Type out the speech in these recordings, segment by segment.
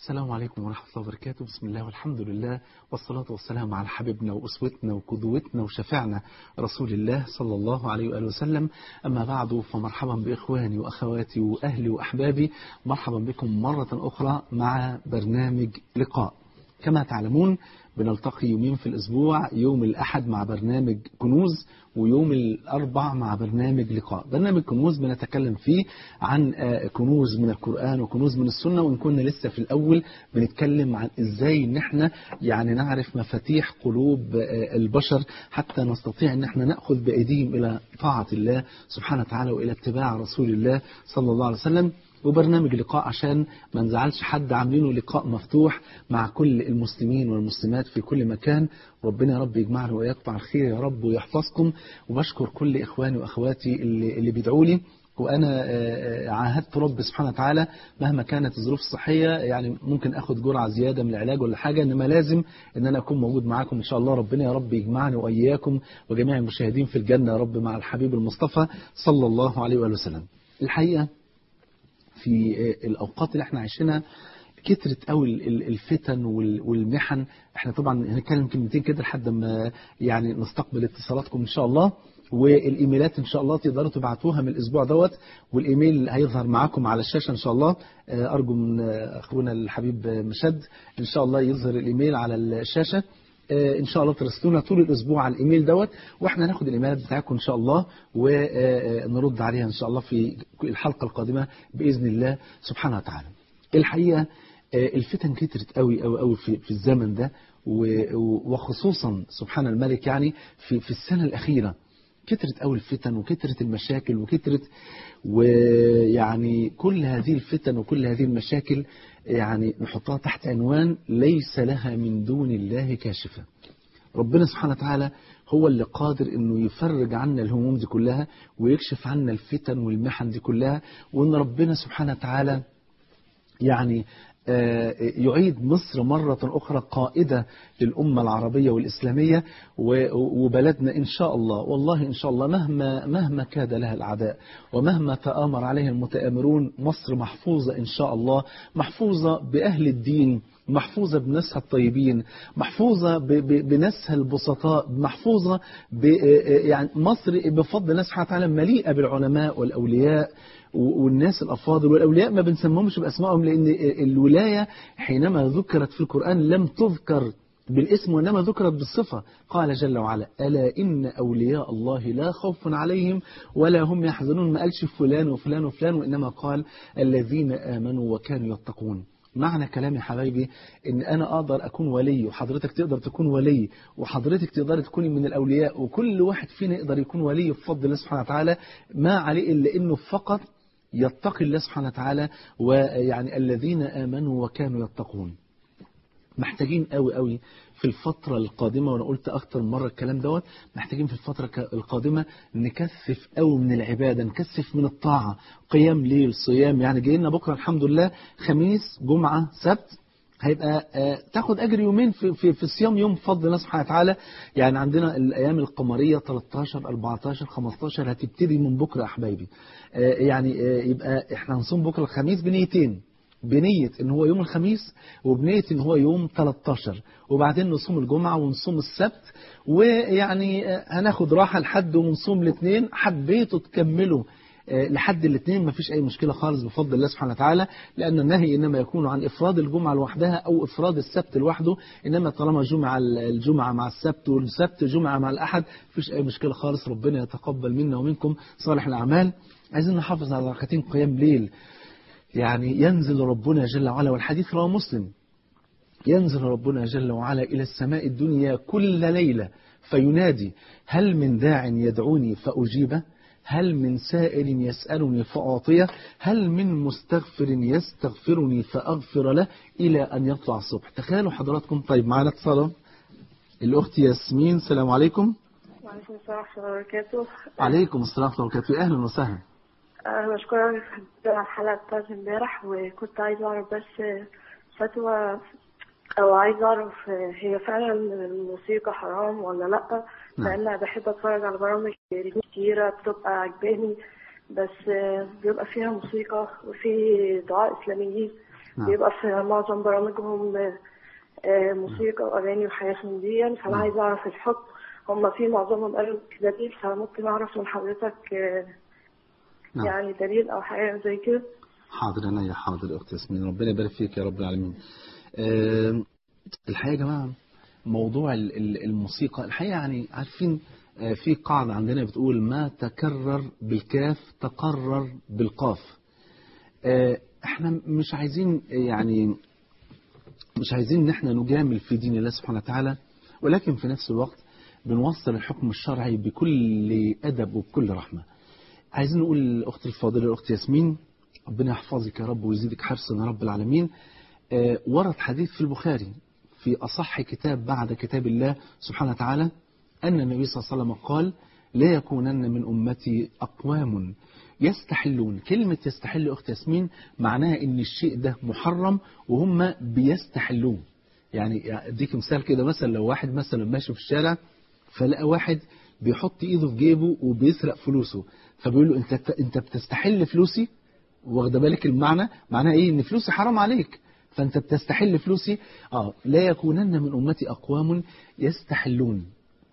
السلام عليكم ورحمة الله وبركاته بسم الله والحمد لله والصلاة والسلام على حبيبنا وأسوتنا وقدوتنا وشفعنا رسول الله صلى الله عليه وآله وسلم أما بعد فمرحبا بإخواني وأخواتي وأهلي وأحبابي مرحبا بكم مرة أخرى مع برنامج لقاء كما تعلمون بنلتقي يومين في الأسبوع يوم الأحد مع برنامج كنوز ويوم الأربع مع برنامج لقاء برنامج كنوز بنتكلم فيه عن كنوز من القرآن وكنوز من السنة وإن كنا لسه في الأول بنتكلم عن إزاي إن احنا يعني نعرف مفاتيح قلوب البشر حتى نستطيع إن احنا نأخذ بأيديهم إلى طاعة الله سبحانه وتعالى وإلى اتباع رسول الله صلى الله عليه وسلم وبرنامج لقاء عشان ما نزعلش حد عاملينه لقاء مفتوح مع كل المسلمين والمسلمات في كل مكان ربنا يا رب يجمعنا ويقطع على الخير يا رب ويحفظكم وبشكر كل إخواني وأخواتي اللي, اللي بيدعوا لي وأنا عاهدت رب سبحانه وتعالى مهما كانت الظروف الصحية يعني ممكن أخد جرعة زيادة من العلاج ولا حاجة إنما لازم إن أنا أكون موجود معاكم إن شاء الله ربنا يا رب يجمعني وإياكم وجميع المشاهدين في الجنة يا رب مع الحبيب المصطفى صلى الله عليه وآله وسلم الحقيقة في الأوقات اللي احنا عايشينها كترت قوي الفتن والمحن احنا طبعا هنتكلم كلمتين كده لحد ما يعني نستقبل اتصالاتكم ان شاء الله والايميلات ان شاء الله تقدروا تبعتوها من الاسبوع دوت والايميل هيظهر معاكم على الشاشه ان شاء الله ارجو من اخونا الحبيب مشد ان شاء الله يظهر الايميل على الشاشه ان شاء الله ترسلونا طول الاسبوع على الايميل دوت واحنا ناخد الايميلات بتاعتكم ان شاء الله ونرد عليها ان شاء الله في الحلقه القادمه باذن الله سبحانه وتعالى. الحقيقه الفتن كترت قوي قوي قوي في, في الزمن ده وخصوصا سبحان الملك يعني في في السنه الاخيره كترت قوي الفتن وكترت المشاكل وكترت ويعني كل هذه الفتن وكل هذه المشاكل يعني نحطها تحت عنوان ليس لها من دون الله كاشفة ربنا سبحانه وتعالى هو اللي قادر انه يفرج عنا الهموم دي كلها ويكشف عنا الفتن والمحن دي كلها وان ربنا سبحانه وتعالى يعني يعيد مصر مرة أخرى قائدة للأمة العربية والإسلامية وبلدنا إن شاء الله والله إن شاء الله مهما مهما كاد لها الأعداء ومهما تآمر عليها المتآمرون مصر محفوظة إن شاء الله محفوظة بأهل الدين محفوظة بناسها الطيبين محفوظة بناسها البسطاء محفوظة يعني مصر بفضل الله سبحانه وتعالى مليئة بالعلماء والأولياء والناس الأفاضل والأولياء ما بنسمهمش بأسمائهم لأن الولاية حينما ذكرت في القرآن لم تذكر بالاسم وإنما ذكرت بالصفة قال جل وعلا ألا إن أولياء الله لا خوف عليهم ولا هم يحزنون ما قالش فلان وفلان وفلان وإنما قال الذين آمنوا وكانوا يتقون معنى كلامي حبايبي ان انا اقدر اكون ولي وحضرتك تقدر تكون ولي وحضرتك تقدر تكوني من الاولياء وكل واحد فينا يقدر يكون ولي بفضل الله سبحانه وتعالى ما عليه الا انه فقط يتقي الله سبحانه وتعالى ويعني الذين آمنوا وكانوا يتقون محتاجين قوي قوي في الفترة القادمة وأنا قلت أكتر من مرة الكلام دوت محتاجين في الفترة القادمة نكثف قوي من العبادة نكثف من الطاعة قيام ليل صيام يعني جاي لنا بكرة الحمد لله خميس جمعة سبت هيبقى تاخد أجر يومين في, في, في الصيام يوم بفضل الله سبحانه وتعالى يعني عندنا الأيام القمرية 13 14 15 هتبتدي من بكرة يا حبايبي يعني يبقى احنا هنصوم بكرة الخميس بنيتين بنية ان هو يوم الخميس وبنية ان هو يوم 13 وبعدين نصوم الجمعة ونصوم السبت ويعني هناخد راحة لحد ونصوم الاثنين حبيتوا تكملوا لحد الاثنين ما فيش أي مشكلة خالص بفضل الله سبحانه وتعالى لأن النهي إنما يكون عن إفراد الجمعة لوحدها أو إفراد السبت لوحده إنما طالما جمعة الجمعة مع السبت والسبت جمعة مع الأحد فيش أي مشكلة خالص ربنا يتقبل منا ومنكم صالح الأعمال عايزين نحافظ على ركعتين قيام ليل يعني ينزل ربنا جل وعلا والحديث رواه مسلم ينزل ربنا جل وعلا إلى السماء الدنيا كل ليلة فينادي هل من داع يدعوني فأجيبه هل من سائل يسألني فأعطيه هل من مستغفر يستغفرني فأغفر له إلى أن يطلع الصبح تخيلوا حضراتكم طيب معنا اتصال الأخت ياسمين السلام عليكم وعليكم السلام ورحمة الله وبركاته عليكم السلام ورحمة الله وبركاته أهلا وسهلا أنا بشكرك على الحلقة بتاعت امبارح وكنت عايزة أعرف بس فتوى أو عايزة أعرف هي فعلا الموسيقى حرام ولا لأ لأن أنا بحب أتفرج على برامج كتيرة بتبقى عجباني بس بيبقى فيها موسيقى وفي دعاء إسلاميين نعم. بيبقى في معظم برامجهم آه، آه، موسيقى واغاني وحاجات من دي فانا عايزه اعرف الحكم هم في معظمهم قالوا دليل فممكن اعرف من حضرتك آه، نعم. يعني دليل او حاجه زي كده حاضر انا يا حاضر يا اخت ياسمين ربنا يبارك فيك يا رب العالمين آم، الحقيقه يا جماعه موضوع ال- ال- الموسيقى الحقيقه يعني عارفين آه، في قاعده عندنا بتقول ما تكرر بالكاف تقرر بالقاف آه، احنا مش عايزين آه، يعني مش عايزين ان احنا نجامل في دين الله سبحانه وتعالى ولكن في نفس الوقت بنوصل الحكم الشرعي بكل ادب وبكل رحمه عايزين نقول للاخت الفاضله الاخت ياسمين ربنا يحفظك يا رب ويزيدك حرصا يا رب العالمين آه، ورد حديث في البخاري في أصح كتاب بعد كتاب الله سبحانه وتعالى أن النبي صلى الله عليه وسلم قال لا يكونن من أمتي أقوام يستحلون كلمة يستحل أخت ياسمين معناها إن الشيء ده محرم وهم بيستحلوه يعني اديك مثال كده مثلا لو واحد مثلا ماشي في الشارع فلقى واحد بيحط ايده في جيبه وبيسرق فلوسه فبيقول له انت انت بتستحل فلوسي واخده بالك المعنى معناه ايه ان فلوسي حرام عليك فانت بتستحل فلوسي اه لا يكونن من امتي اقوام يستحلون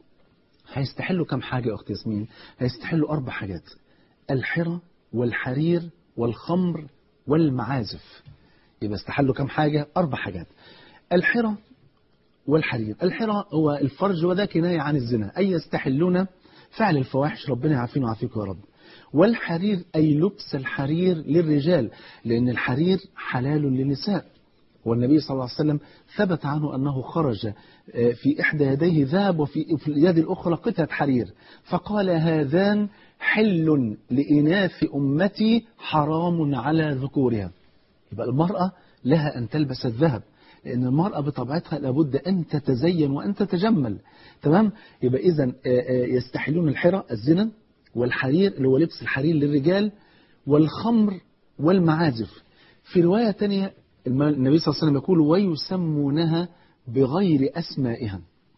هيستحلوا كم حاجه يا اخت ياسمين هيستحلوا اربع حاجات الحرى والحرير والخمر والمعازف يبقى استحلوا كم حاجه اربع حاجات الحرى والحرير الحرى هو الفرج وده كناية عن الزنا أي يستحلون فعل الفواحش ربنا يعافينا ويعافيكم يا رب والحرير أي لبس الحرير للرجال لأن الحرير حلال للنساء والنبي صلى الله عليه وسلم ثبت عنه أنه خرج آه، في إحدى يديه ذهب وفي في اليد الأخرى قطعة حرير فقال هذان حل لإناث أمتي حرام على ذكورها يبقى المرأة لها أن تلبس الذهب لأن المرأة بطبيعتها لابد أن تتزين وأن تتجمل تمام يبقى إذا يستحلون الحرى الزنا والحرير اللي هو لبس الحرير للرجال والخمر والمعازف في رواية تانية الم- النبي صلى الله عليه وسلم يقول ويسمونها بغير أسمائها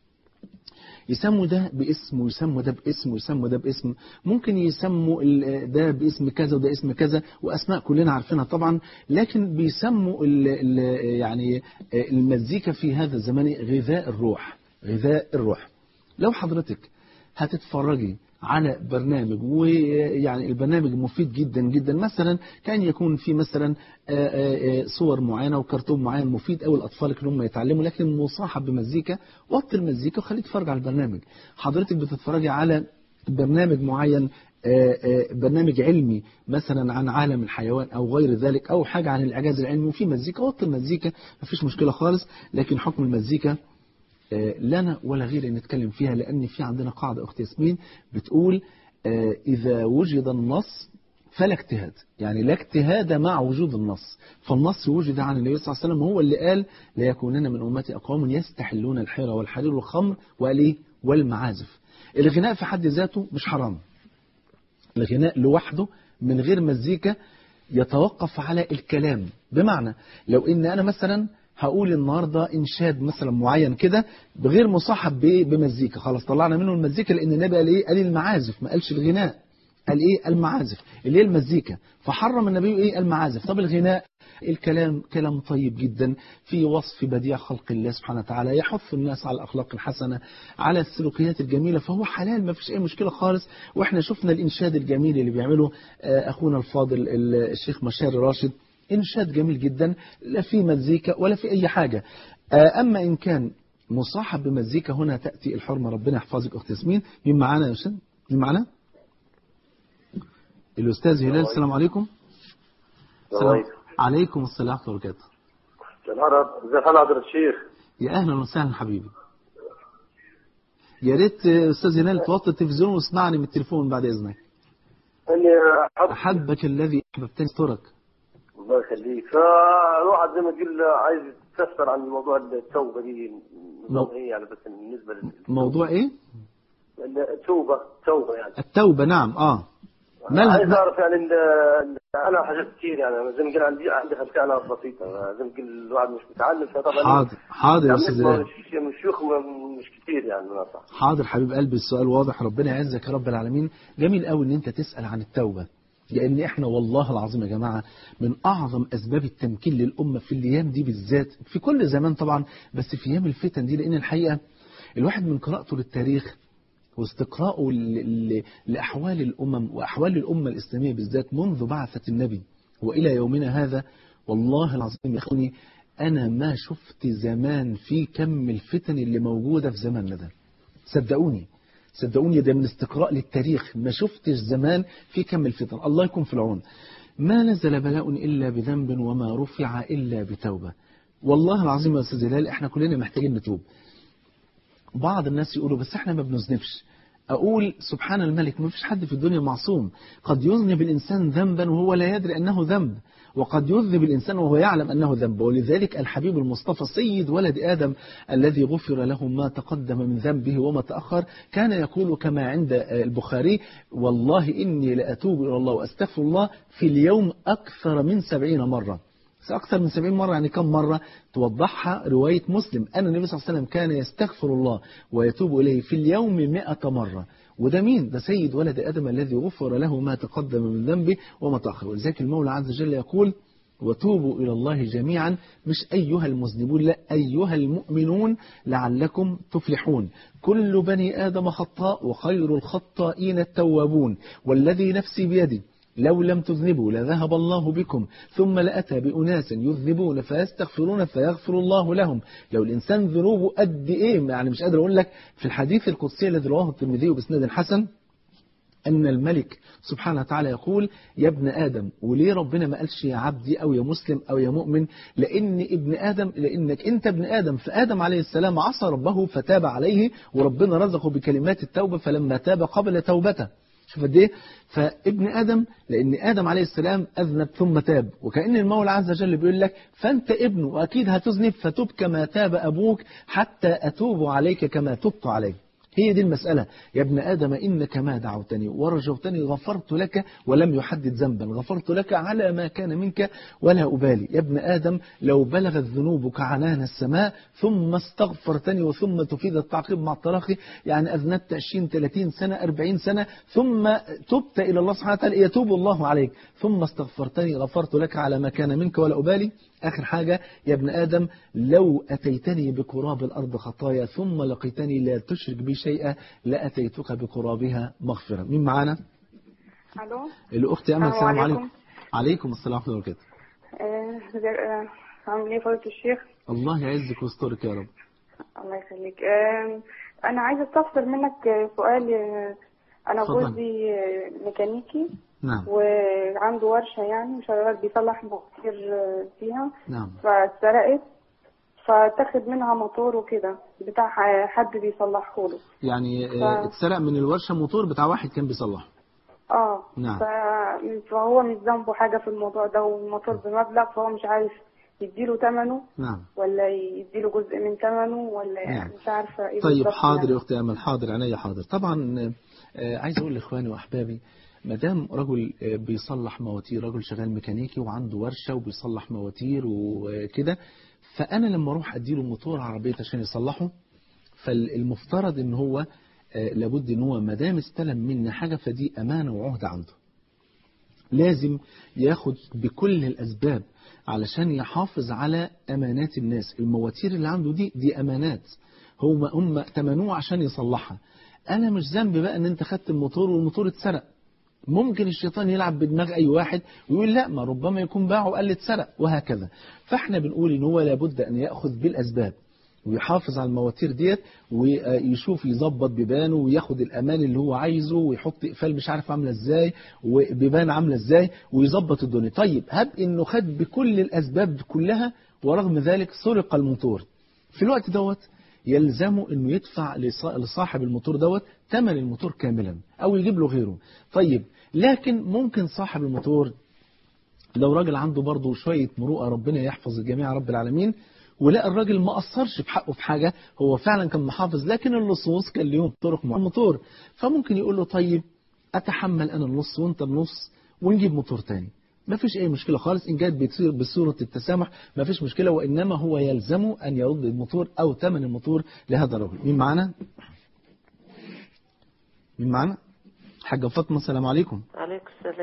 يسموا ده باسم ويسموا ده باسم ويسموا ده باسم ممكن يسموا ال- ده باسم كذا وده اسم كذا واسماء كلنا عارفينها طبعا لكن بيسموا ال ال يعني المزيكا في هذا الزمان غذاء الروح غذاء الروح لو حضرتك هتتفرجي على برنامج ويعني البرنامج مفيد جدا جدا مثلا كان يكون في مثلا آه، آه، آه، صور معينه وكرتون معين مفيد قوي لاطفالك ان هم يتعلموا لكن مصاحب بمزيكا وطي المزيكا وخليه يتفرج على البرنامج حضرتك بتتفرجي على برنامج معين آه، آه، برنامج علمي مثلا عن عالم الحيوان او غير ذلك او حاجه عن الاعجاز العلمي وفي مزيكا وطي المزيكا مفيش مشكله خالص لكن حكم المزيكا آه، لنا ولا غير ان نتكلم فيها لان في عندنا قاعده اخت ياسمين بتقول آه، اذا وجد النص فلا اجتهاد يعني لا اجتهاد مع وجود النص فالنص وجد عن النبي صلى الله عليه وسلم هو اللي قال لا يكونن من امتي اقوام يستحلون الحيرة والحرير والخمر وقال ايه والمعازف الغناء في حد ذاته مش حرام الغناء لوحده من غير مزيكا يتوقف على الكلام بمعنى لو ان انا مثلا هقول النهارده انشاد مثلا معين كده بغير مصاحب بايه بمزيكا خلاص طلعنا منه المزيكا لان النبي قال ايه قال المعازف ما قالش الغناء قال ايه المعازف اللي هي المزيكا فحرم النبي ايه المعازف طب الغناء الكلام كلام طيب جدا في وصف بديع خلق الله سبحانه وتعالى يحث الناس على الأخلاق الحسنة على السلوكيات الجميلة فهو حلال ما فيش أي مشكلة خالص وإحنا شفنا الإنشاد الجميل اللي بيعمله آه، أخونا الفاضل ال- الشيخ مشاري راشد إنشاد جميل جدا لا في مزيكا ولا في أي حاجة آه، أما إن كان مصاحب بمزيكا هنا تأتي الحرمة ربنا يحفظك أخت ياسمين مين معانا يا أستاذ مين معانا الأستاذ هلال السلام عليكم السلام عليكم السلام ورحمة الله وبركاته العرب ازي حال حضرة الشيخ يا اهلا وسهلا حبيبي يا ريت آه، استاذ هلال توطي التلفزيون واسمعني من التليفون بعد اذنك اني أحب احبك الذي احببتني استرك الله يخليك فالواحد زي ما تقول عايز يستفسر عن موضوع التوبة دي نظام ايه يعني بس بالنسبة لل موضوع ايه التوبة التوبة يعني التوبة نعم اه عايز مالها اعرف يعني ال- ال- انا حاجات كتير يعني زي ما قال عندي عندي خلفيه عنها بسيطه زي ما قال الواحد مش متعلم فطبعا حاضر حاضر يا يعني استاذ نسمع هلال من الشيوخ م- مش كتير يعني نصح حاضر حبيب قلبي السؤال واضح ربنا يعزك يا رب العالمين جميل قوي ان انت تسأل عن التوبة لأن إحنا والله العظيم يا جماعة من أعظم أسباب التمكين للأمة في الأيام دي بالذات في كل زمان طبعا بس في أيام الفتن دي لأن الحقيقة الواحد من قراءته للتاريخ واستقراءه ل- ل- لأحوال الأمم وأحوال الأمة الإسلامية بالذات منذ بعثة النبي وإلى يومنا هذا والله العظيم يا أخواني أنا ما شفت زمان في كم الفتن اللي موجودة في زماننا ده صدقوني صدقوني ده من استقراء للتاريخ ما شفتش زمان في كم الفتن الله يكون في العون ما نزل بلاء إلا بذنب وما رفع إلا بتوبة والله العظيم يا أستاذ هلال احنا كلنا محتاجين نتوب بعض الناس يقولوا بس احنا ما بنذنبش أقول سبحان الملك ما فيش حد في الدنيا معصوم قد يذنب الإنسان ذنبا وهو لا يدري أنه ذنب وقد يذنب الإنسان وهو يعلم أنه ذنب ولذلك الحبيب المصطفى سيد ولد آدم الذي غفر له ما تقدم من ذنبه وما تأخر كان يقول كما عند البخاري والله إني لأتوب إلى الله وأستغفر الله في اليوم أكثر من سبعين مرة أكثر من سبعين مرة يعني كم مرة توضحها رواية مسلم أن النبي صلى الله عليه وسلم كان يستغفر الله ويتوب إليه في اليوم مئة مرة وده مين؟ ده سيد ولد آدم الذي غفر له ما تقدم من ذنبه وما تأخر ولذلك المولى عز وجل يقول وتوبوا إلى الله جميعا مش أيها المذنبون لا أيها المؤمنون لعلكم تفلحون كل بني آدم خطاء وخير الخطائين التوابون والذي نفسي بيده لو لم تذنبوا لذهب الله بكم ثم لأتى بأناس يذنبون فيستغفرون فيغفر الله لهم لو الإنسان ذنوبه قد إيه يعني مش قادر أقول لك في الحديث القدسي الذي رواه الترمذي بسند حسن أن الملك سبحانه وتعالى يقول يا ابن آدم وليه ربنا ما قالش يا عبدي أو يا مسلم أو يا مؤمن لأن ابن آدم لأنك أنت ابن آدم فآدم عليه السلام عصى ربه فتاب عليه وربنا رزقه بكلمات التوبة فلما تاب قبل توبته شوف قد ايه فابن ادم لان ادم عليه السلام اذنب ثم تاب وكان المولى عز وجل بيقول لك فانت ابن واكيد هتذنب فتب كما تاب ابوك حتى اتوب عليك كما تبت عليك هي دي المسألة يا ابن آدم إنك ما دعوتني ورجوتني غفرت لك ولم يحدد ذنبا غفرت لك على ما كان منك ولا أبالي يا ابن آدم لو بلغت ذنوبك عنان السماء ثم استغفرتني وثم تفيد التعقيب مع التراخي يعني أذنبت 20 30 سنة 40 سنة ثم تبت إلى الله سبحانه وتعالى يتوب الله عليك ثم استغفرتني غفرت لك على ما كان منك ولا أبالي آخر حاجة يا ابن آدم لو أتيتني بقراب الأرض خطايا ثم لقيتني لا تشرك بي شيئا لأتيتك بقرابها مغفرة مين معانا؟ الو الأخت أمل السلام السلام عليكم عليكم. عليكم السلام ورحمة الله وبركاته آه، آه، عامل ايه فضيلة الشيخ الله يعزك ويسترك يا رب الله يخليك آه، انا عايزه استفسر منك آه، سؤال آه، انا اتفضل. جوزي آه، ميكانيكي نعم وعنده ورشه يعني شغال بيصلح مواتير آه، فيها نعم فاتسرقت فتاخد منها موتور وكده بتاع ح- حد بيصلحه له يعني ف- آه، اتسرق من الورشة موتور بتاع واحد كان بيصلحه اه نعم. ف- فهو مش ذنبه حاجه في الموضوع ده والموتور بمبلغ فهو مش عارف يديله ثمنه نعم ولا يديله جزء من ثمنه ولا نعم. مش عارفه ايه طيب بالظبط حاضر يعني. يا أختي أمل حاضر عينيا حاضر طبعا آه، عايز أقول لإخواني وأحبابي ما دام رجل آه، بيصلح مواتير رجل شغال ميكانيكي وعنده ورشة وبيصلح مواتير وكده فأنا لما أروح أديله موتور عربية عشان يصلحه فالمفترض إن هو آه، لابد إن هو ما دام استلم مني حاجة فدي أمانة وعهد عنده لازم ياخد بكل الأسباب علشان يحافظ على أمانات الناس المواتير اللي عنده دي دي أمانات هم هم تمنوه عشان يصلحها أنا مش ذنبي بقى إن أنت خدت الموتور والموتور اتسرق ممكن الشيطان يلعب بدماغ أي واحد ويقول لا ما ربما يكون باعه وقال لي اتسرق وهكذا فاحنا بنقول إن هو لابد أن يأخذ بالأسباب ويحافظ على المواتير ديت ويشوف يظبط بيبانه وياخد الامان اللي هو عايزه ويحط اقفال مش عارف عامله ازاي وبيبان عامله ازاي ويظبط الدنيا طيب هب انه خد بكل الاسباب كلها ورغم ذلك سرق الموتور في الوقت دوت يلزمه انه يدفع لصا- لصاحب الموتور دوت ثمن الموتور كاملا او يجيب له غيره طيب لكن ممكن صاحب الموتور لو راجل عنده برضه شوية مروءة ربنا يحفظ الجميع رب العالمين ولقى الراجل ما قصرش في حقه في حاجة هو فعلا كان محافظ لكن اللصوص كان ليهم طرق مع الموتور فممكن يقول له طيب أتحمل أنا النص وأنت النص ونجيب موتور تاني ما فيش أي مشكلة خالص إن جات بتصير بصورة التسامح ما فيش مشكلة وإنما هو يلزمه أن يرد الموتور أو ثمن الموتور لهذا الرجل مين معانا؟ مين معانا؟ حاجة فاطمة السلام عليكم عليكم السلام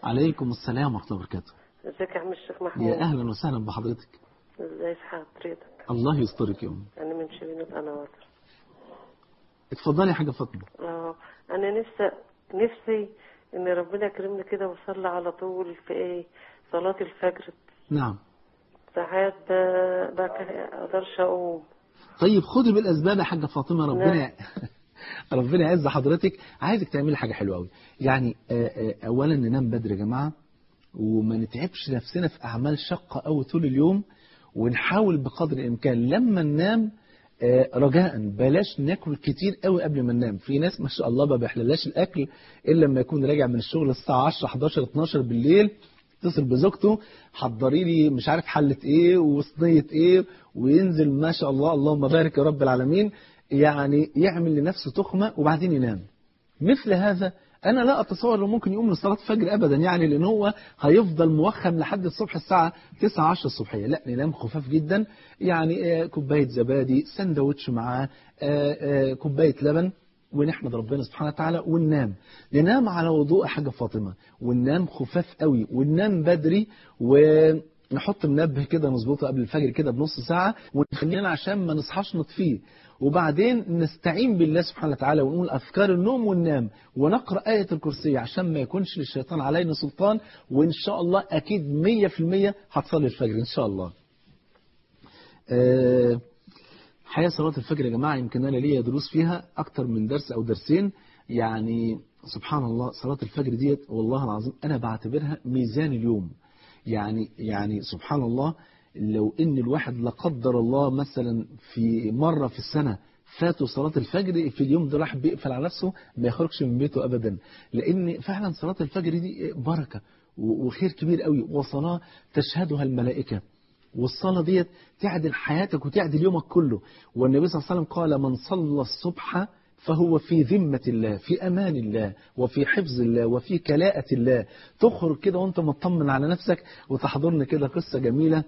عليكم السلام ورحمة الله وبركاته ازيك يا عم الشيخ محمود يا أهلا وسهلا بحضرتك ازاي حضرتك الله يسترك يا أم انا من شيرين القنوات اتفضلي يا حاجة فاطمة اه انا نفسي نفسي ان ربنا يكرمني كده واصلي على طول في ايه صلاة الفجر نعم ساعات ب- ما اقدرش اقوم طيب خدي بالأسباب يا حاجة فاطمة ربنا ربنا يعز حضرتك عايزك تعملي حاجة حلوة قوي يعني آه، آه، أولا ننام بدري يا جماعة وما نتعبش نفسنا في أعمال شقة أو طول اليوم ونحاول بقدر الإمكان لما ننام آه، رجاء بلاش ناكل كتير قوي قبل ما ننام في ناس ما شاء الله ما بيحللاش الأكل إلا لما يكون راجع من الشغل الساعة 10 11 12 بالليل اتصل بزوجته حضري لي مش عارف حلة ايه وصينية ايه وينزل ما شاء الله اللهم بارك يا رب العالمين يعني يعمل لنفسه تخمة وبعدين ينام مثل هذا انا لا اتصور انه ممكن يقوم لصلاة الفجر ابدا يعني لان هو هيفضل موخم لحد الصبح الساعة 9 10 الصبحية لا ننام خفاف جدا يعني آه، كوباية زبادي سندوتش معاه آه، آه، كوباية لبن ونحمد ربنا سبحانه وتعالى وننام ننام على وضوء حاجة فاطمة وننام خفاف قوي وننام بدري ونحط منبه كده نظبطه قبل الفجر كده بنص ساعة ونخلينا عشان ما نصحاش نطفيه وبعدين نستعين بالله سبحانه وتعالى ونقول أذكار النوم وننام ونقرأ آية الكرسي عشان ما يكونش للشيطان علينا سلطان وإن شاء الله أكيد مية في المية هتصلي الفجر إن شاء الله آه حياة صلاة الفجر يا جماعة يمكن أنا ليا دروس فيها أكتر من درس أو درسين يعني سبحان الله صلاة الفجر ديت والله العظيم أنا بعتبرها ميزان اليوم يعني يعني سبحان الله لو إن الواحد لا قدر الله مثلا في مرة في السنة فاتوا صلاة الفجر في اليوم ده راح بيقفل على نفسه ما يخرجش من بيته أبدا لأن فعلا صلاة الفجر دي بركة وخير كبير قوي وصلاة تشهدها الملائكة والصلاة ديت تعدل حياتك وتعدل يومك كله والنبي صلى الله عليه وسلم قال من صلى الصبح فهو في ذمة الله في أمان الله وفي حفظ الله وفي كلاءة الله تخرج كده وانت مطمن على نفسك وتحضرنا كده قصة جميلة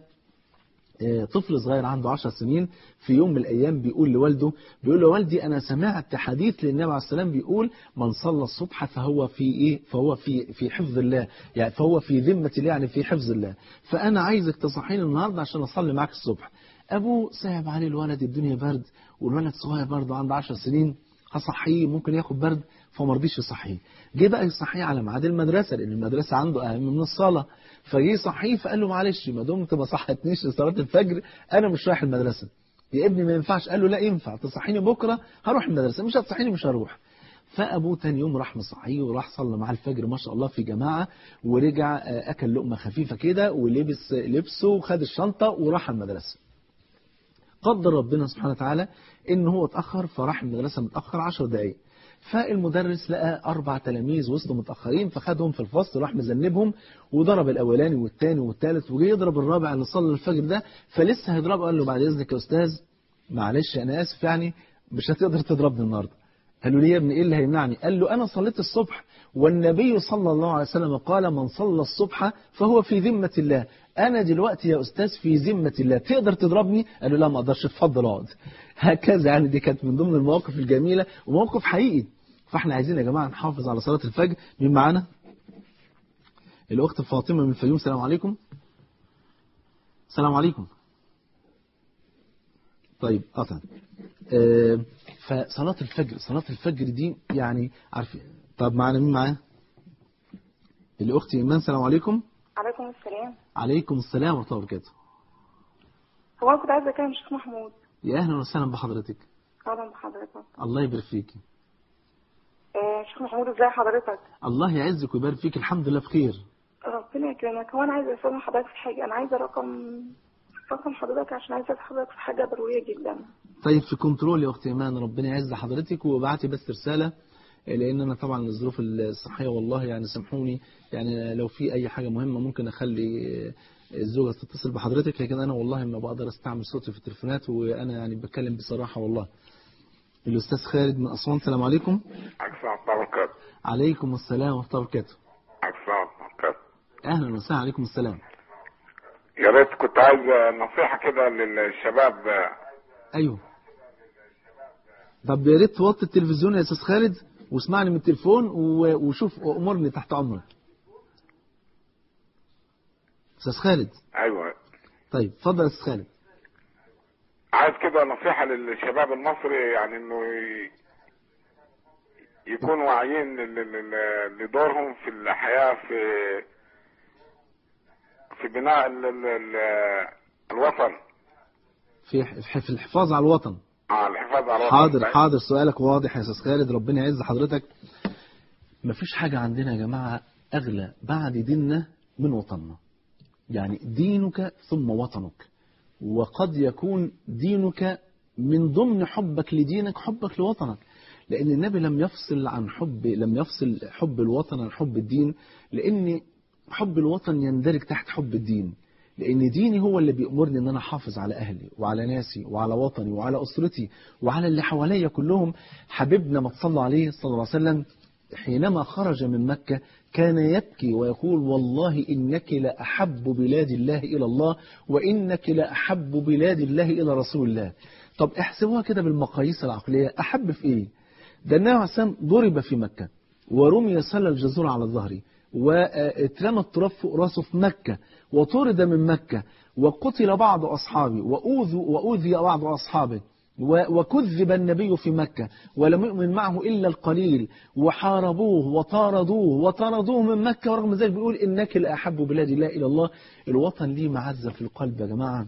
طفل صغير عنده عشر سنين في يوم من الأيام بيقول لوالده بيقول له والدي أنا سمعت حديث للنبي عليه السلام بيقول من صلى الصبح فهو في إيه فهو في في حفظ الله يعني فهو في ذمة الله يعني في حفظ الله فأنا عايزك تصحيني النهاردة عشان أصلي معاك الصبح أبوه صعب عليه الولد الدنيا برد والولد صغير برضه عنده عشر سنين هصحيه ممكن ياخد برد فما رضيش يصحيه جه بقى يصحيه على ميعاد المدرسة لأن المدرسة عنده أهم من الصلاة فجه يصحيه فقال له معلش ما دمت ما صحتنيش لصلاة الفجر أنا مش رايح المدرسة يا ابني ما ينفعش قال له لا ينفع تصحيني بكرة هروح المدرسة مش هتصحيني مش هروح فأبوه تاني يوم راح مصحيه وراح صلى معاه الفجر ما شاء الله في جماعة ورجع أكل لقمة خفيفة كده ولبس لبسه وخد الشنطة وراح المدرسة قدر ربنا سبحانه وتعالى ان هو اتأخر فراح المدرسة متأخر عشر دقايق فالمدرس لقى أربع تلاميذ وسطهم متأخرين فخدهم في الفصل راح مذنبهم وضرب الأولاني والثاني والثالث وجي يضرب الرابع اللي صلى الفجر ده فلسه هيضربه قال له بعد إذنك يا أستاذ معلش أنا آسف يعني مش هتقدر تضربني النهارده قال له ليه يا ابني إيه اللي هيمنعني قال له أنا صليت الصبح والنبي صلى الله عليه وسلم قال من صلى الصبح فهو في ذمة الله أنا دلوقتي يا أستاذ في ذمة الله تقدر تضربني قال له لا ما أقدرش اتفضل اقعد هكذا يعني دي كانت من ضمن المواقف الجميلة وموقف حقيقي فاحنا عايزين يا جماعة نحافظ على صلاة الفجر مين معانا الأخت فاطمة من الفيوم السلام عليكم السلام عليكم طيب قطع آه فصلاة الفجر صلاة الفجر دي يعني عارف طب معانا مين معاه الأخت إيمان السلام عليكم عليكم السلام عليكم السلام ورحمة الله وبركاته هو انا كنت عايزه اكلم الشيخ محمود يا أهلا وسهلا بحضرتك اهلا بحضرتك الله يبارك فيكي آه، شيخ محمود ازاي حضرتك الله يعزك ويبارك فيك الحمد لله بخير ربنا يكرمك هو انا عايزه اسال حضرتك في حاجه انا عايزه رقم رقم حضرتك عشان عايزه اسال حضرتك في حاجه ضروريه جدا طيب في كنترول يا أختي إيمان ربنا يعز حضرتك وابعتي بس رسالة لأن أنا طبعا الظروف الصحية والله يعني سامحوني يعني لو في أي حاجة مهمة ممكن أخلي الزوجة تتصل بحضرتك لكن أنا والله ما بقدر أستعمل صوتي في التليفونات وأنا يعني بتكلم بصراحة والله الأستاذ خالد من أسوان السلام عليكم السلام ورحمة الله وبركاته عليكم السلام ورحمة الله وبركاته السلام ورحمة الله وبركاته أهلا وسهلا عليكم السلام يا ريت كنت عايز نصيحة كده للشباب أيوه طب يا ريت توطي التلفزيون يا أستاذ خالد واسمعني من التليفون و- وشوف أمرني تحت أمرك استاذ خالد ايوه طيب اتفضل يا استاذ خالد عايز كده نصيحة للشباب المصري يعني انه ي- يكونوا واعيين ل- ل- ل- لدورهم في الحياة في في بناء ال- ال- ال- الوطن في في الحفاظ على الوطن على الحفاظ على الوطن حاضر حاضر سؤالك واضح يا استاذ خالد ربنا يعز حضرتك مفيش حاجة عندنا يا جماعة أغلى بعد ديننا من وطننا يعني دينك ثم وطنك وقد يكون دينك من ضمن حبك لدينك حبك لوطنك لأن النبي لم يفصل عن حب لم يفصل حب الوطن عن حب الدين لأن حب الوطن يندرج تحت حب الدين لأن ديني هو اللي بيأمرني إن أنا أحافظ على أهلي وعلى ناسي وعلى وطني وعلى أسرتي وعلى اللي حواليا كلهم حبيبنا ما تصلوا عليه صلى الله عليه وسلم حينما خرج من مكة كان يبكي ويقول والله إنك لأحب بلاد الله إلى الله وإنك لأحب بلاد الله إلى رسول الله طب احسبوها كده بالمقاييس العقلية أحب في إيه ده النبي عليه السلام ضرب في مكة ورمي سل الجزور على ظهره واترمى التراب فوق راسه في مكة وطرد من مكة وقتل بعض أصحابه وأوذوا وأوذي بعض أصحابه و- وكذب النبي في مكة ولم يؤمن معه إلا القليل وحاربوه وطاردوه وطردوه من مكة ورغم ذلك بيقول إنك لأحب بلاد الله إلى الله الوطن ليه معزة في القلب يا جماعة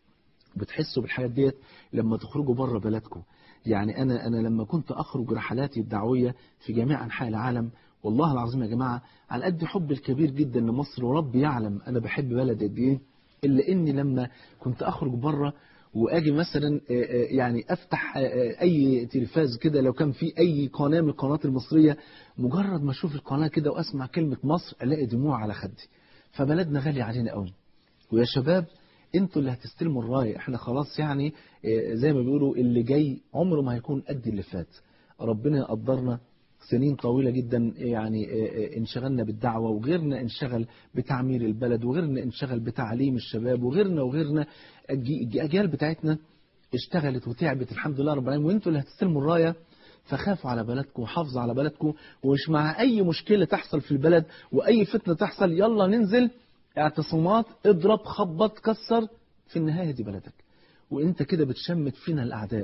بتحسوا بالحاجات ديت لما تخرجوا بره بلدكم يعني أنا أنا لما كنت أخرج رحلاتي الدعوية في جميع أنحاء العالم والله العظيم يا جماعة على قد حب الكبير جدا لمصر ورب يعلم أنا بحب بلدي قد إيه إلا إني لما كنت أخرج بره واجي مثلا آه، آه، يعني افتح آه، آه، اي تلفاز كده لو كان في اي قناه من القنوات المصريه مجرد ما اشوف القناه كده واسمع كلمه مصر الاقي دموع على خدي فبلدنا غاليه علينا قوي ويا شباب انتوا اللي هتستلموا الرايه احنا خلاص يعني آه، زي ما بيقولوا اللي جاي عمره ما هيكون قد اللي فات ربنا يقدرنا سنين طويلة جدا يعني آه، آه، انشغلنا بالدعوة وغيرنا انشغل بتعمير البلد وغيرنا انشغل بتعليم الشباب وغيرنا وغيرنا الجي- الأجيال بتاعتنا اشتغلت وتعبت الحمد لله رب العالمين وانتوا اللي هتستلموا الراية فخافوا على بلدكم وحافظوا على بلدكم ومش مع أي مشكلة تحصل في البلد وأي فتنة تحصل يلا ننزل اعتصامات اضرب خبط كسر في النهاية دي بلدك وانت كده بتشمت فينا الأعداء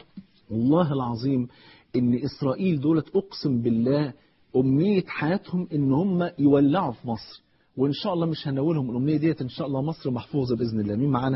والله العظيم ان اسرائيل دولت اقسم بالله امنية حياتهم ان هم يولعوا في مصر وان شاء الله مش هنولهم الامنية ديت ان شاء الله مصر محفوظة باذن الله مين معانا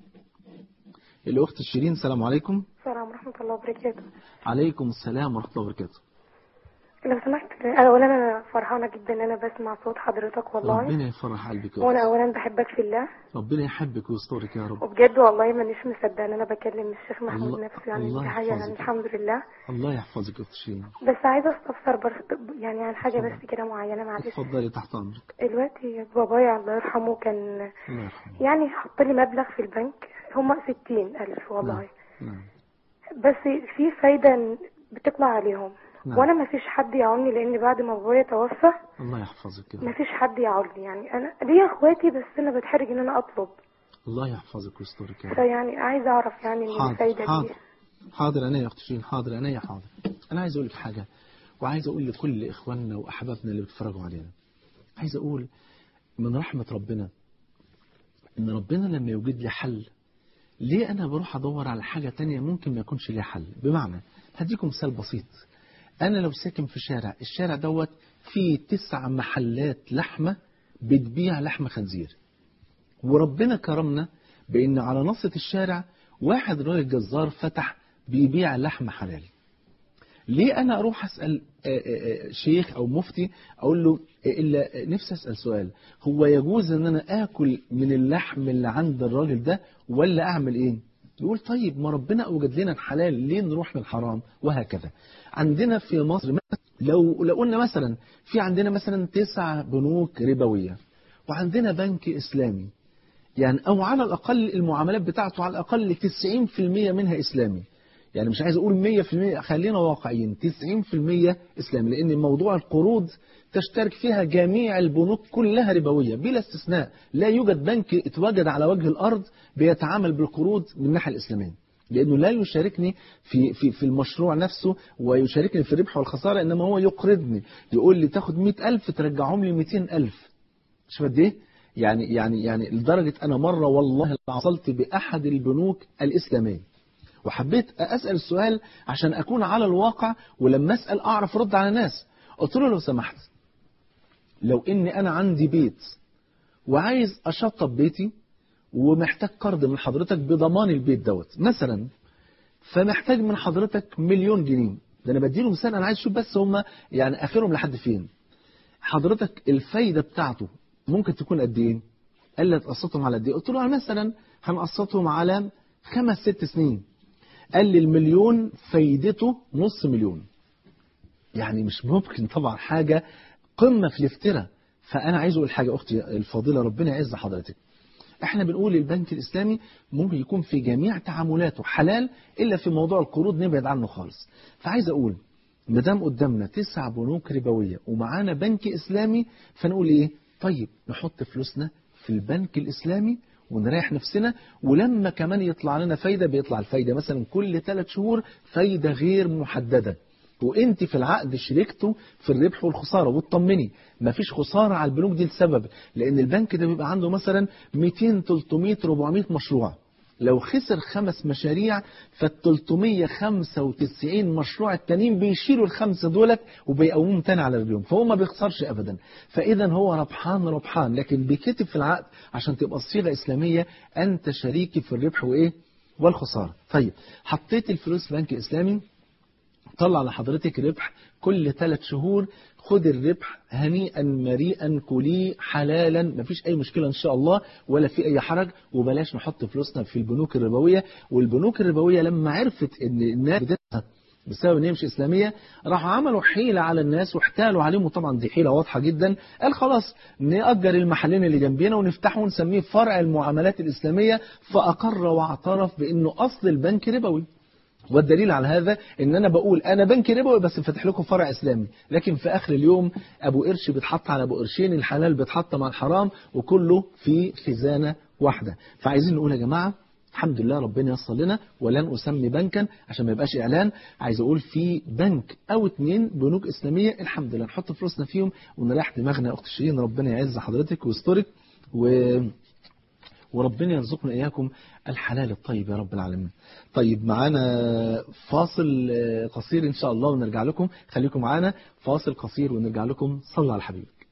الاخت شيرين السلام عليكم السلام ورحمة الله وبركاته عليكم السلام ورحمة الله وبركاته لو سمحت أولا أنا فرحانة جدا إن أنا بسمع صوت حضرتك والله ربنا يفرح قلبك يا وأنا أخت. أولا بحبك في الله ربنا يحبك ويسترك يا رب وبجد والله مانيش مصدقة إن أنا بكلم الشيخ محمود الله- نفسه يعني الله دي حاجة يحفظك. يعني الحمد لله الله يحفظك يا اخت شيرين بس عايزة أستفسر بس يعني عن حاجة بس كده معينة معلش اتفضلي تحت امرك دلوقتي بابايا الله يرحمه كان الله يرحمه يعني حط لي مبلغ في البنك هما ستين ألف والله نعم بس في فايدة بتطلع عليهم نعم. وانا ما فيش حد يعوني لان بعد ما ابويا توفى الله يحفظك يا ما رب فيش حد يعوني يعني انا ليا اخواتي بس انا بتحرج ان انا اطلب الله يحفظك ويسترك يا رب فيعني عايزه اعرف يعني ان حاضر الفايده حاضر دي حاضر انا يا اخت شيرين حاضر انا يا حاضر انا عايز اقول لك حاجه وعايز اقول لكل اخواننا واحبابنا اللي بيتفرجوا علينا عايز اقول من رحمه ربنا ان ربنا لما يوجد لي حل ليه انا بروح ادور على حاجه تانية ممكن ما يكونش ليها حل بمعنى هديكم مثال بسيط انا لو ساكن في شارع الشارع دوت فيه تسع محلات لحمه بتبيع لحم خنزير وربنا كرمنا بان على نصة الشارع واحد راجل جزار فتح بيبيع لحم حلال ليه انا اروح اسال آه، آه، آه، شيخ او مفتي اقول له آه، الا نفسي اسال سؤال هو يجوز ان انا اكل من اللحم اللي عند الراجل ده ولا اعمل ايه يقول طيب ما ربنا اوجد لنا الحلال ليه نروح للحرام وهكذا عندنا في مصر لو لو قلنا مثلا في عندنا مثلا تسع بنوك ربويه وعندنا بنك اسلامي يعني او على الاقل المعاملات بتاعته على الاقل 90% منها اسلامي يعني مش عايز اقول 100% خلينا واقعيين 90% اسلامي لان موضوع القروض تشترك فيها جميع البنوك كلها ربويه بلا استثناء لا يوجد بنك اتوجد على وجه الارض بيتعامل بالقروض من الناحيه الاسلاميه لانه لا يشاركني في في في المشروع نفسه ويشاركني في الربح والخساره انما هو يقرضني يقول لي تاخد 100000 ترجعهم لي 200000 شوف قد ايه يعني يعني يعني لدرجة أنا مرة والله اتصلت بأحد البنوك الإسلامية وحبيت أسأل السؤال عشان أكون على الواقع ولما أسأل أعرف رد على الناس قلت له لو سمحت لو إني أنا عندي بيت وعايز أشطب بيتي ومحتاج قرض من حضرتك بضمان البيت دوت مثلا فمحتاج من حضرتك مليون جنيه ده أنا بديله مثال أنا عايز أشوف بس هم يعني آخرهم لحد فين حضرتك الفايدة بتاعته ممكن تكون قد إيه قال لي هتقسطهم على قد إيه قلت له يعني مثلا هنقسطهم على خمس ست سنين قال لي المليون فايدته نص مليون يعني مش ممكن طبعا حاجة قمة في الافتراء فأنا عايز أقول حاجة أختي الفاضلة ربنا يعز حضرتك احنا بنقول البنك الإسلامي ممكن يكون في جميع تعاملاته حلال إلا في موضوع القروض نبعد عنه خالص فعايز أقول مدام قدامنا تسع بنوك ربوية ومعانا بنك إسلامي فنقول إيه طيب نحط فلوسنا في البنك الإسلامي ونريح نفسنا ولما كمان يطلع لنا فايدة بيطلع الفايدة مثلا كل ثلاث شهور فايدة غير محددة وانت في العقد شركته في الربح والخسارة وتطمني مفيش خسارة على البنوك دي لسبب لان البنك ده بيبقى عنده مثلا 200 300 400 مشروع لو خسر خمس مشاريع فال 395 مشروع التانيين بيشيلوا الخمسه دولت وبيقومهم تاني على رجلهم فهو ما بيخسرش ابدا فاذا هو ربحان ربحان لكن بيكتب في العقد عشان تبقى الصيغه اسلاميه انت شريكي في الربح وايه والخساره طيب حطيت الفلوس في بنك اسلامي طلع لحضرتك ربح كل ثلاث شهور خد الربح هنيئا مريئا كلي حلالا مفيش اي مشكلة ان شاء الله ولا في اي حرج وبلاش نحط فلوسنا في البنوك الربوية والبنوك الربوية لما عرفت ان الناس بدأتها بسبب ان هي مش اسلاميه راحوا عملوا حيله على الناس واحتالوا عليهم وطبعا دي حيله واضحه جدا قال خلاص نأجر المحلين اللي جنبينا ونفتحه ونسميه فرع المعاملات الاسلاميه فاقر واعترف بانه اصل البنك ربوي والدليل على هذا ان انا بقول انا بنك ربوي بس فاتح لكم فرع اسلامي لكن في اخر اليوم ابو قرش بيتحط على ابو قرشين الحلال بيتحط مع الحرام وكله في خزانه واحده فعايزين نقول يا جماعه الحمد لله ربنا يصل لنا ولن اسمي بنكا عشان ما يبقاش اعلان عايز اقول في بنك او اتنين بنوك اسلاميه الحمد لله نحط فلوسنا فيهم ونريح دماغنا يا اخت شيرين ربنا يعز حضرتك ويسترك و وربنا يرزقنا إياكم الحلال الطيب يا رب العالمين طيب معانا فاصل قصير إن شاء الله ونرجع لكم خليكم معانا فاصل قصير ونرجع لكم صلى على حبيبك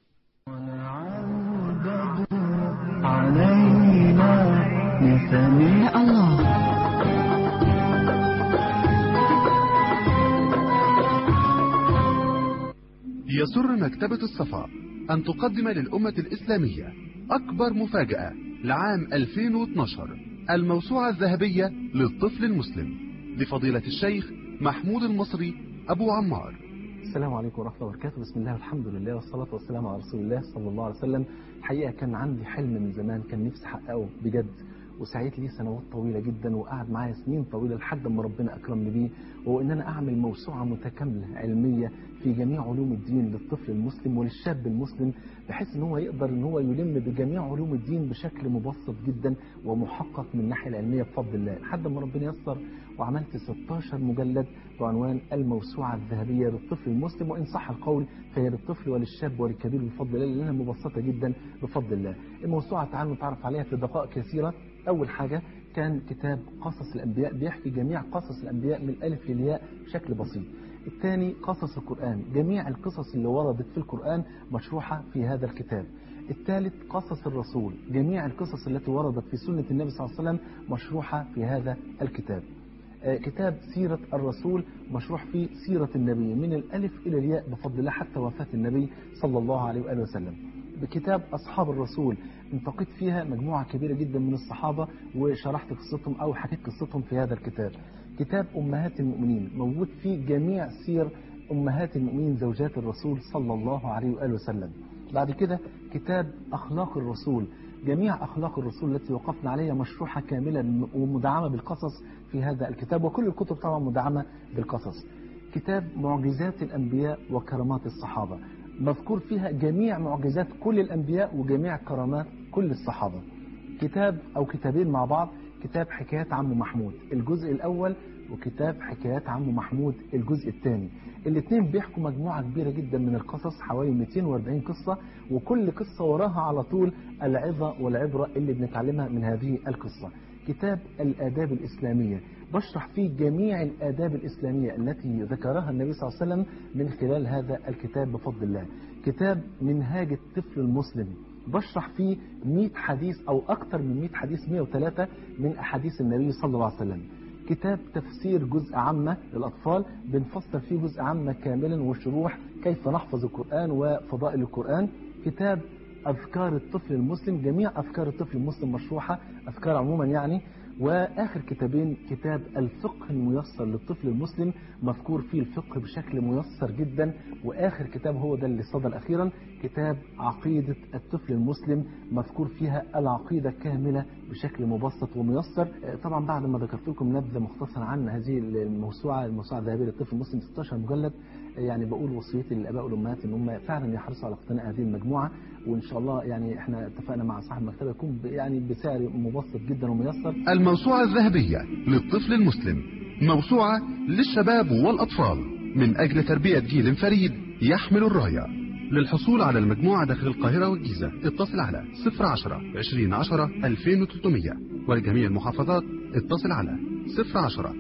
علينا يا الله يسر مكتبة الصفا أن تقدم للأمة الإسلامية أكبر مفاجأة لعام 2012 الموسوعة الذهبية للطفل المسلم لفضيلة الشيخ محمود المصري أبو عمار السلام عليكم ورحمة الله وبركاته بسم الله والحمد لله والصلاة والسلام على رسول الله صلى الله عليه وسلم الحقيقة كان عندي حلم من زمان كان نفسي أحققه بجد وسعيت لي سنوات طويلة جدا وقعد معايا سنين طويلة لحد ما ربنا أكرمني بيه وهو إن أنا أعمل موسوعة متكاملة علمية في جميع علوم الدين للطفل المسلم وللشاب المسلم بحيث إن هو يقدر إن هو يلم بجميع علوم الدين بشكل مبسط جدا ومحقق من الناحية العلمية بفضل الله لحد ما ربنا يسر وعملت 16 مجلد بعنوان الموسوعة الذهبية للطفل المسلم وإن صح القول فهي للطفل وللشاب وللكبير بفضل الله لأنها مبسطة جدا بفضل الله الموسوعة تعالوا نتعرف عليها في دقائق كثيرة أول حاجة كان كتاب قصص الأنبياء بيحكي جميع قصص الأنبياء من الألف للياء بشكل بسيط الثاني قصص القرآن جميع القصص اللي وردت في القرآن مشروحة في هذا الكتاب الثالث قصص الرسول جميع القصص التي وردت في سنة النبي صلى الله عليه وسلم مشروحة في هذا الكتاب كتاب سيرة الرسول مشروح فيه سيرة النبي من الألف إلى الياء بفضل الله حتى وفاة النبي صلى الله عليه وآله وسلم بكتاب أصحاب الرسول انتقيت فيها مجموعة كبيرة جدا من الصحابة وشرحت قصتهم أو حكيت قصتهم في هذا الكتاب كتاب أمهات المؤمنين موجود فيه جميع سير أمهات المؤمنين زوجات الرسول صلى الله عليه وآله وسلم بعد كده كتاب أخلاق الرسول جميع أخلاق الرسول التي وقفنا عليها مشروحة كاملة ومدعمة بالقصص في هذا الكتاب وكل الكتب طبعا مدعمة بالقصص كتاب معجزات الأنبياء وكرامات الصحابة مذكور فيها جميع معجزات كل الأنبياء وجميع كرامات كل الصحابة كتاب أو كتابين مع بعض كتاب حكايات عمو محمود الجزء الأول وكتاب حكايات عمو محمود الجزء الثاني الاثنين بيحكوا مجموعة كبيرة جدا من القصص حوالي 240 قصة وكل قصة وراها على طول العظة والعبرة اللي بنتعلمها من هذه القصة كتاب الآداب الإسلامية بشرح فيه جميع الآداب الإسلامية التي ذكرها النبي صلى الله عليه وسلم من خلال هذا الكتاب بفضل الله كتاب منهاج الطفل المسلم بشرح فيه 100 حديث أو أكثر من 100 حديث 103 من أحاديث النبي صلى الله عليه وسلم كتاب تفسير جزء عامة للأطفال بنفسر فيه جزء عامة كاملا وشروح كيف نحفظ القرآن وفضائل القرآن كتاب أذكار الطفل المسلم جميع أذكار الطفل المسلم مشروحة أذكار عموما يعني وآخر كتابين كتاب الفقه الميسر للطفل المسلم مذكور فيه الفقه بشكل ميسر جدا وآخر كتاب هو ده اللي صدر أخيرا كتاب عقيدة الطفل المسلم مذكور فيها العقيدة كاملة بشكل مبسط وميسر طبعا بعد ما ذكرت لكم نبذة مختصرة عن هذه الموسوعة الموسوعة الذهبية للطفل المسلم 16 مجلد يعني بقول وصيتي للآباء والأمهات إن هم فعلا يحرصوا على اقتناء هذه المجموعة وإن شاء الله يعني إحنا اتفقنا مع صاحب المكتبة يكون يعني بسعر مبسط جدا وميسر الموسوعة الذهبية للطفل المسلم موسوعة للشباب والأطفال من أجل تربية جيل فريد يحمل الراية للحصول على المجموعة داخل القاهرة والجيزة اتصل على 010 2010 2300 ولجميع المحافظات اتصل على 010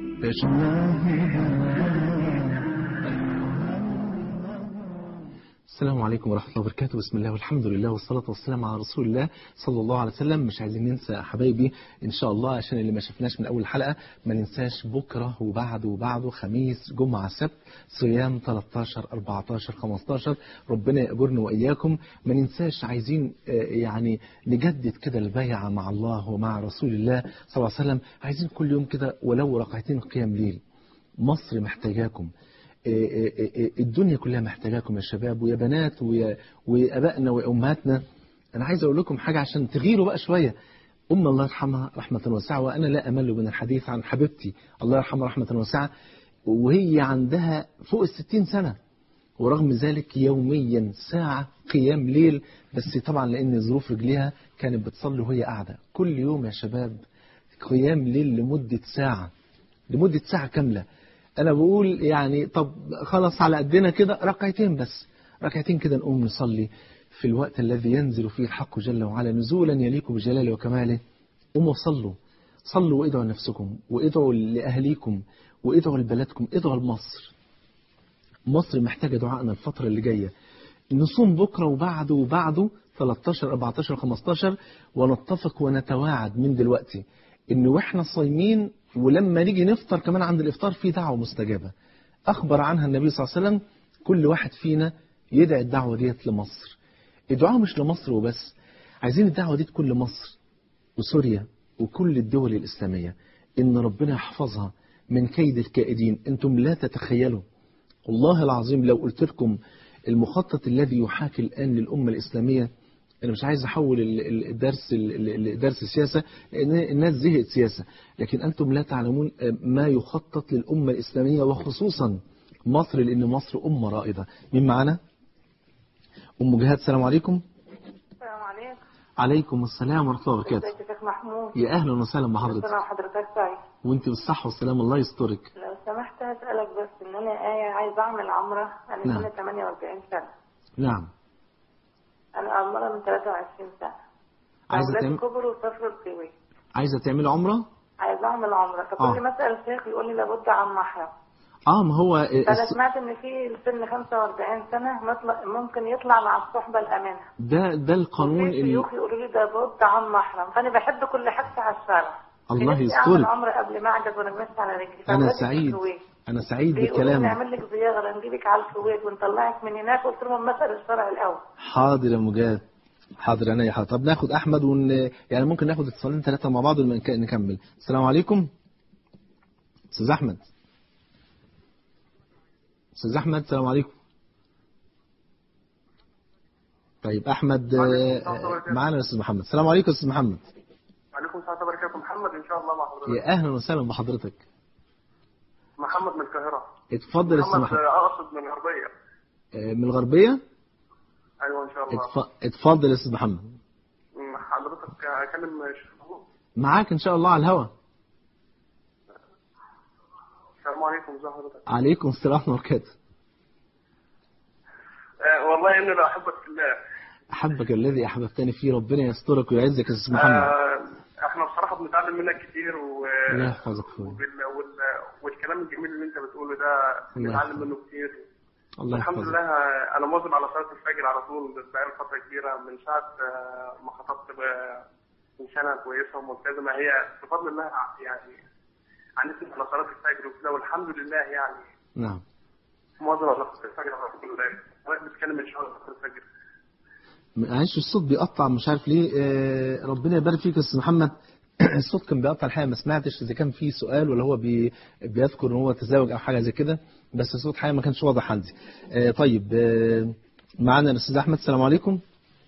السلام عليكم ورحمة الله وبركاته بسم الله والحمد لله والصلاة والسلام على رسول الله صلى الله عليه وسلم مش عايزين ننسى حبايبي إن شاء الله عشان اللي ما شفناش من أول حلقة ما ننساش بكرة وبعده وبعده خميس جمعة سبت صيام 13 14 15 ربنا يأجرنا وإياكم ما ننساش عايزين يعني نجدد كده البيعة مع الله ومع رسول الله صلى الله عليه وسلم عايزين كل يوم كده ولو ركعتين قيام ليل مصر محتاجاكم الدنيا كلها محتاجاكم يا شباب ويا بنات ويا وابائنا وامهاتنا انا عايز اقول لكم حاجه عشان تغيروا بقى شويه ام الله يرحمها رحمه واسعه وانا لا امل من الحديث عن حبيبتي الله يرحمها رحمه واسعه وهي عندها فوق الستين سنه ورغم ذلك يوميا ساعة قيام ليل بس طبعا لأن ظروف رجليها كانت بتصلي وهي قاعدة كل يوم يا شباب قيام ليل لمدة ساعة لمدة ساعة كاملة انا بقول يعني طب خلاص على قدنا كده ركعتين بس ركعتين كده نقوم نصلي في الوقت الذي ينزل فيه الحق جل وعلا نزولا يليق بجلاله وكماله قوموا صلوا صلوا وادعوا لنفسكم وادعوا لأهليكم وادعوا لبلدكم ادعوا لمصر مصر محتاجة دعائنا الفترة اللي جاية نصوم بكرة وبعده وبعده 13 14 15 ونتفق ونتواعد من دلوقتي ان واحنا صايمين ولما نيجي نفطر كمان عند الإفطار في دعوة مستجابة أخبر عنها النبي صلى الله عليه وسلم كل واحد فينا يدعي الدعوة ديت لمصر الدعاء مش لمصر وبس عايزين الدعوة دي تكون لمصر وسوريا وكل الدول الإسلامية إن ربنا يحفظها من كيد الكائدين أنتم لا تتخيلوا والله العظيم لو قلت لكم المخطط الذي يحاكي الآن للأمة الإسلامية أنا مش عايز أحول الدرس الدرس السياسة لأن الناس زهقت سياسة لكن أنتم لا تعلمون ما يخطط للأمة الإسلامية وخصوصا مصر لأن مصر أمة رائدة مين معنا؟ أم جهاد السلام عليكم السلام عليكم عليكم السلام ورحمة الله وبركاته ازيك يا شيخ محمود يا أهلا وسهلا بحضرتك ربنا حضرتك سعيد وانت بالصحة والسلام الله يسترك لو سمحت هسألك بس ان انا آية عايز اعمل عمرة انا نعم. سنة 48 سنة نعم انا عمرة من 23 سنة عايزة أولادي تعمل كبروا وسافروا الكويت عايزة تعمل عمرة؟ عايز اعمل عمرة فكل آه. ما اسأل الشيخ يقول لي لابد عن محرم اه ما هو فانا الس- سمعت ان في سن 45 سنة مطلق ممكن يطلع مع الصحبة الامنة ده ده القانون وفي اللي شيوخ يقولوا لي ده لابد عن محرم فانا بحب كل حاجتي على الشارع الله نفسي اعمل يسترك عمرة قبل ما اعجز وانا ماشي على رجلي انا فأولادي في سعيد الكويت. انا سعيد بيقولوا بالكلام نعمل لك زيارة نجيبك على الكويت ونطلعك من هناك قلت لهم مسألة الشرع الأول حاضر يا مجاد حاضر انا يا حاضر طب ناخد احمد ون... يعني ممكن ناخد اتصالين ثلاثه مع بعض ونكمل السلام عليكم استاذ احمد استاذ احمد السلام عليكم طيب احمد آه، آه، معانا يا استاذ محمد السلام عليكم يا استاذ محمد عليكم السلام وبركاته محمد ان شاء الله مع حضرتك يا اهلا وسهلا بحضرتك محمد من القاهره اتفضل يا استاذ محمد محمد آه، اقصد من الغربيه آه، من الغربيه ايوه ان شاء الله اتف... اتفضل يا استاذ محمد م، حضرتك اكلم الشيخ محمود معاك ان شاء الله على الهوا السلام عليكم ازي حضرتك عليكم السلام ورحمه الله وبركاته آه والله اني لا احبك في الله احبك الذي احببتني فيه ربنا يسترك ويعزك يا استاذ محمد آه احنا بصراحه بنتعلم منك كتير و الله يحفظك اخويا وبال... وال... والكلام الجميل اللي انت بتقوله ده الله بنتعلم يحفظك. منه كتير الله الحمد يحفظك لله انا مواظب على صلاه الفجر على طول بقالي فتره كبيره من ساعه آه، ما خطبت ب- انسانه كويسه وملتزمه هي بفضل الله يعني عنتني على صلاه الفجر وكده والحمد لله يعني نعم مواظب على صلاه الفجر على طول انا بتكلم من شهر صلاه الفجر معلش الصوت بيقطع مش عارف ليه آه، ربنا يبارك فيك يا استاذ محمد الصوت كان بيقطع الحقيقه ما سمعتش اذا كان في سؤال ولا هو بي بيذكر ان هو تزوج او حاجه زي كده بس الصوت الحقيقه ما كانش واضح عندي آه، طيب آه، معانا الاستاذ احمد السلام عليكم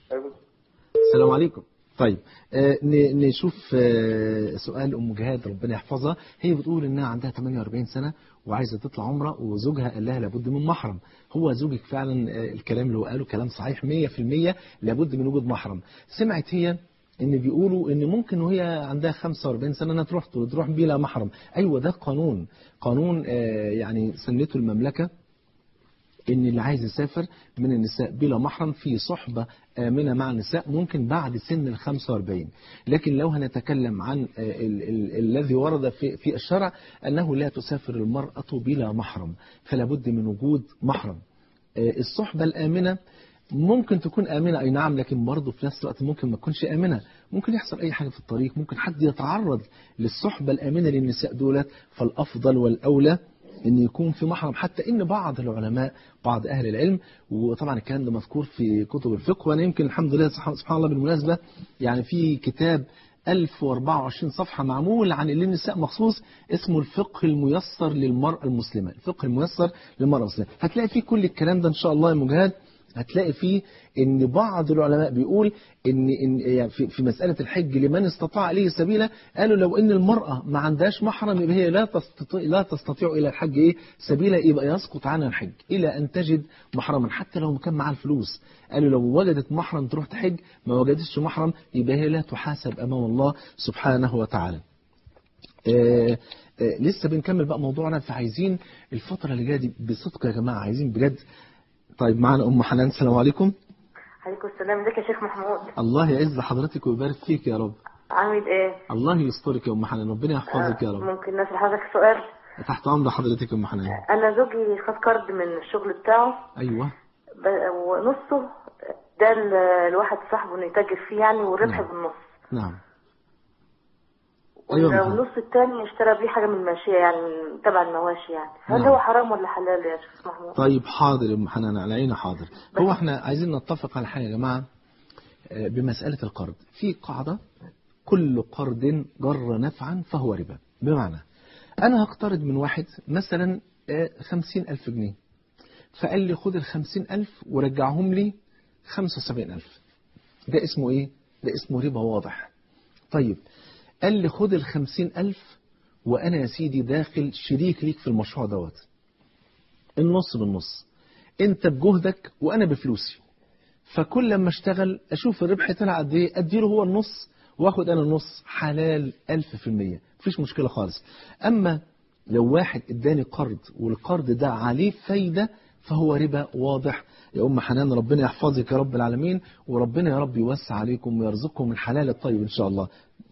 السلام عليكم طيب آه، ن- نشوف آه، سؤال ام جهاد ربنا يحفظها هي بتقول انها عندها 48 سنه وعايزه تطلع عمره وزوجها قال لها لابد من محرم هو زوجك فعلا آه، الكلام اللي هو قاله كلام صحيح 100% لابد من وجود محرم سمعت هي ان بيقولوا ان ممكن وهي عندها 45 سنه انها تروح تروح بلا محرم ايوه ده قانون قانون آه، يعني سنته المملكه ان اللي عايز يسافر من النساء بلا محرم في صحبة آمنة مع النساء ممكن بعد سن ال 45 لكن لو هنتكلم عن آه، ال- ال- الذي ورد في في الشرع أنه لا تسافر المرأة بلا محرم فلا بد من وجود محرم آه، الصحبة الآمنة ممكن تكون آمنة أي نعم لكن برضه في نفس الوقت ممكن ما تكونش آمنة ممكن يحصل أي حاجة في الطريق ممكن حد يتعرض للصحبة الآمنة للنساء دولت فالأفضل والأولى ان يكون في محرم حتى ان بعض العلماء بعض اهل العلم وطبعا الكلام ده مذكور في كتب الفقه وانا يمكن الحمد لله سبحان سبحان الله بالمناسبه يعني في كتاب 1024 صفحة معمول عن النساء مخصوص اسمه الفقه الميسر للمرأة المسلمة الفقه الميسر للمرأة المسلمة هتلاقي فيه كل الكلام ده إن شاء الله يا مجاهد هتلاقي فيه ان بعض العلماء بيقول ان, إن يعني في, في مسألة الحج لمن استطاع اليه سبيلا قالوا لو ان المرأة ما عندهاش محرم يبقى هي لا تستطيع لا تستطيع الى الحج ايه سبيلا يبقى يسقط عنها الحج الى ان تجد محرما حتى لو كان معاها الفلوس قالوا لو وجدت محرم تروح تحج ما وجدتش محرم يبقى هي لا تحاسب امام الله سبحانه وتعالى آه آه لسه بنكمل بقى موضوعنا فعايزين الفترة اللي جاية دي بصدق يا جماعة عايزين بجد طيب معنا أم حنان السلام عليكم عليكم السلام ازيك يا شيخ محمود الله يعز حضرتك ويبارك فيك يا رب عامل ايه الله يسترك يا أم حنان ربنا يحفظك يا رب ممكن نسأل حضرتك سؤال تحت أمر حضرتك يا أم حنان انا زوجي خد كارد من الشغل بتاعه أيوه ب- ونصه ده ال- الواحد صاحبه انه يتاجر فيه يعني والربح نعم. بالنص نعم أيوة يا محمد. والنص التاني اشترى بيه حاجة من الماشية يعني تبع المواشي يعني هل نعم. هو حرام ولا حلال يا شيخ محمود طيب حاضر يا أم حنان على عيني حاضر هو احنا عايزين نتفق على حاجة يا جماعة آه، بمسألة القرض في قاعدة كل قرض جر نفعا فهو ربا بمعنى أنا هقترض من واحد مثلا آه، خمسين ألف جنيه فقال لي خد الخمسين ألف ورجعهم لي خمسة وسبعين ألف ده اسمه إيه؟ ده اسمه ربا واضح طيب قال لي خد الخمسين ألف وأنا يا سيدي داخل شريك ليك في المشروع دوت النص بالنص انت بجهدك وانا بفلوسي فكل لما اشتغل اشوف الربح طلع قد ايه اديله هو النص واخد انا النص حلال ألف في المية مفيش مشكلة خالص اما لو واحد اداني قرض والقرض ده عليه فايدة فهو ربا واضح يا أم حنان ربنا يحفظك يا رب العالمين وربنا يا رب يوسع عليكم ويرزقكم الحلال الطيب إن شاء الله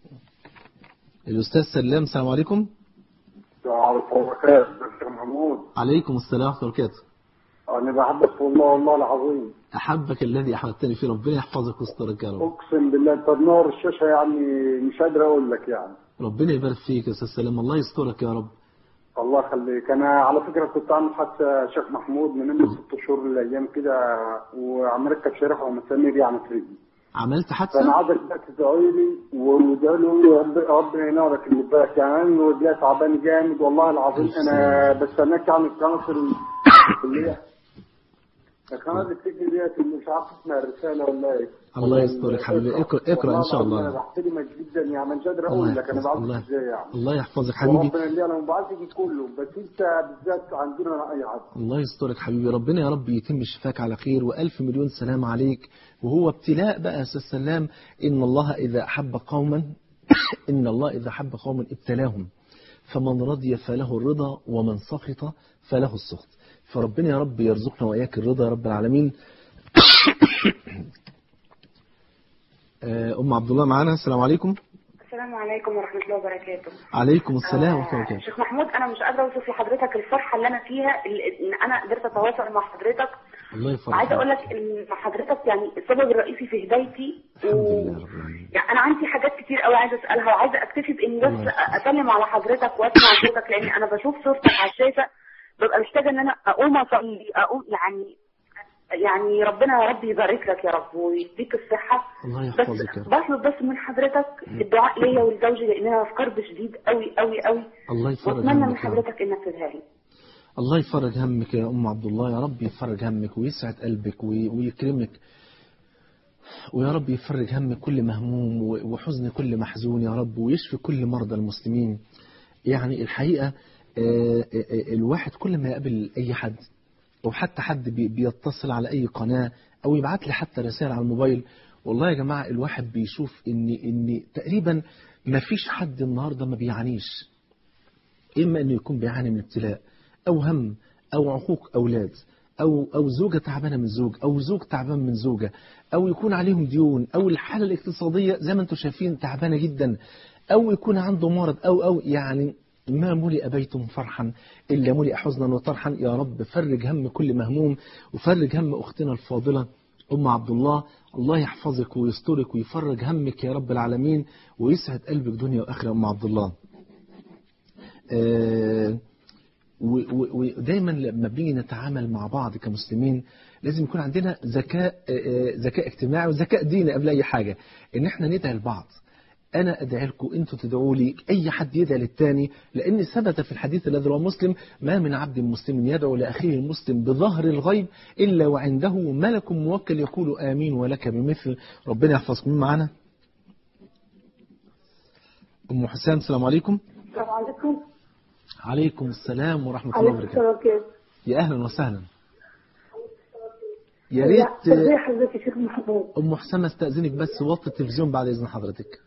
الأستاذ سلام السلام عليكم وعليكم السلام دكتور محمود عليكم السلام ورحمة الله وبركاته انا بحبك في الله والله العظيم أحبك الذي أحببتني فيه ربنا يحفظك ويسترك يا رب اقسم بالله انت بنور الشاشه يعني مش قادر اقول لك يعني ربنا يبارك فيك يا أستاذ سلام الله يسترك يا رب الله يخليك انا على فكره كنت عامل حادثه شيخ محمود من قبل ست شهور الايام كده وعم اركب شريحه ومسامير يعني في رجلي عملت فانا حادثة عايزك بقى تدعي لي وادعي له رب- ربنا ينورك اللي بالك يعني انا رجلي تعبان جامد والله العظيم انا بستناك عن القناه ال- اللي هي القناه اللي بتيجي ديت اللي مش عارف اسمها الرساله ولا ايه الله يسترك حبيبي اقرأ اقرأ إن شاء والله العظيم الله انا بحترمك جدا يعني مش قادر الله اقول لك انا يحفظك بعرفك الله ازاي يعني الله يحفظك حبيبي ربنا اللي انا بعرفك كله بس انت بالذات عندنا اي حد الله يسترك حبيبي ربنا يا رب يتم شفاك على خير وألف مليون سلام عليك وهو ابتلاء بقى يا أستاذ سلام إن الله إذا أحب قوما إن الله إذا حب قوم ابتلاهم فمن رضي فله الرضا ومن سخط فله السخط فربنا يا رب يرزقنا وإياك الرضا يا رب العالمين آه، أم عبد الله معانا السلام عليكم السلام عليكم ورحمة الله وبركاته عليكم السلام ورحمة الله وبركاته شيخ محمود أنا مش قادرة أوصف لحضرتك الفرحة اللي أنا فيها اللي- إن أنا قدرت أتواصل مع حضرتك الله يفرح وعايزة أقول لك إن حضرتك يعني السبب الرئيسي في هدايتي الحمد لله رب العالمين يعني أنا عندي حاجات كتير قوي عايزة أسألها وعايزة أكتفي بإني بس أسلم على حضرتك وأسمع صوتك لأن أنا بشوف صورتك على الشاشة ببقى محتاجة إن أنا أقوم أصلي أقوم يعني يعني ربنا يا رب يبارك لك يا رب ويديك الصحة الله بس يحفظك يا رب بطلب بس من حضرتك الدعاء ليا ولزوجي لأننا في كرب شديد قوي قوي قوي الله يفرج واتمنى من همك يا رب حضرتك انك تدعي لي الله يفرج همك يا أم عبد الله يا رب يفرج همك ويسعد قلبك وي- ويكرمك ويا رب يفرج هم كل مهموم و- وحزن كل محزون يا رب ويشفي كل مرضى المسلمين يعني الحقيقة آه، آه، آه، الواحد كل ما يقابل أي حد أو حتى حد بي- بيتصل على أي قناة أو يبعت لي حتى رسائل على الموبايل والله يا جماعة الواحد بيشوف إن إن تقريبا ما فيش حد النهاردة ما بيعانيش إما أنه يكون بيعاني من ابتلاء أو هم أو عقوق أولاد أو أو زوجة تعبانة من زوج أو زوج تعبان من زوجة أو يكون عليهم ديون أو الحالة الاقتصادية زي ما أنتم شايفين تعبانة جدا أو يكون عنده مرض أو أو يعني ما ملئ بيت فرحا إلا ملئ حزنا وطرحا يا رب فرج هم كل مهموم وفرج هم أختنا الفاضلة أم عبد الله الله يحفظك ويسترك ويفرج همك يا رب العالمين ويسعد قلبك دنيا وآخرة أم عبد الله آه، و- و- ودايما لما بنيجي نتعامل مع بعض كمسلمين لازم يكون عندنا ذكاء آه، آه، ذكاء اجتماعي وذكاء ديني قبل اي حاجه ان احنا ندعي لبعض انا ادعي لكم انتوا تدعوا لي اي حد يدعي للتاني لان ثبت في الحديث الذي رواه مسلم ما من عبد مسلم يدعو لاخيه المسلم بظهر الغيب الا وعنده ملك موكل يقول امين ولك بمثل ربنا يحفظكم مين معانا ام حسام السلام عليكم السلام عليكم عليكم السلام ورحمه الله عليكم وبركاته السلام كيف يا اهلا وسهلا يا ريت ازي حضرتك يا شيخ محمود ام حسام استاذنك بس وطي التلفزيون بعد اذن حضرتك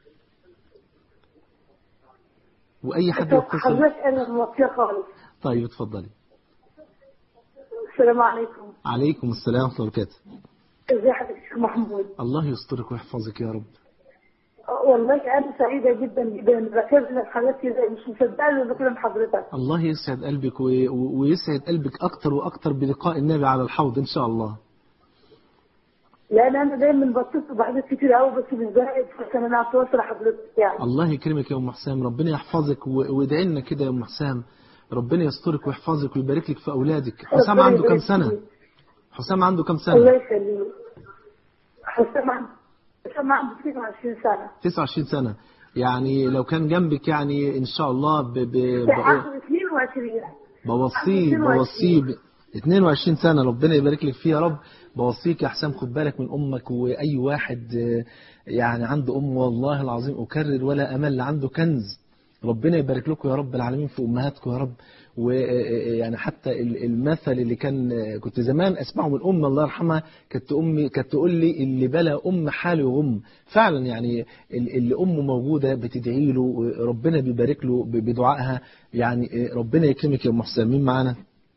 واي حد يتصل حضرتك انا موطيه خالص طيب اتفضلي السلام عليكم عليكم السلام ورحمه الله وبركاته ازي حضرتك يا شيخ محمود الله يسترك ويحفظك يا رب آه، والله انا سعيده جدا جدا بكلم الحاجات كده مش مصدقه اللي بكلم حضرتك الله يسعد قلبك و... و- ويسعد قلبك اكتر واكتر بلقاء النبي على الحوض ان شاء الله لان انا دايما بتصل بحاجات كتير قوي بس مش زائد عشان انا اتواصل حضرتك يعني الله يكرمك يا ام حسام ربنا يحفظك و- وادعي لنا كده يا ام حسام ربنا يسترك ويحفظك ويبارك لك في اولادك حسام ربنا عنده كام يبارك سنه فيك. حسام عنده كام الله سنه يخليك حسام عنده حسام عنده 22 سنه 29 سنه يعني لو كان جنبك يعني ان شاء الله ب... ب... ب... عنده 22 بوصيه 22. بوصيه ب- 22 سنة ربنا يبارك لك فيها يا رب بوصيك يا حسام خد بالك من أمك وأي واحد آه، يعني عنده أم والله العظيم أكرر ولا أمل عنده كنز ربنا يبارك لكم يا رب العالمين في أمهاتكم يا رب ويعني حتى ال- المثل اللي كان آه، كنت زمان أسمعه من أم الله يرحمها كانت أمي كانت تقول لي اللي بلا أم حاله يغم فعلا يعني ال- اللي أمه موجودة بتدعي له ربنا بيبارك له ب- بدعائها يعني آه، ربنا يكرمك يا أم حسام مين معانا؟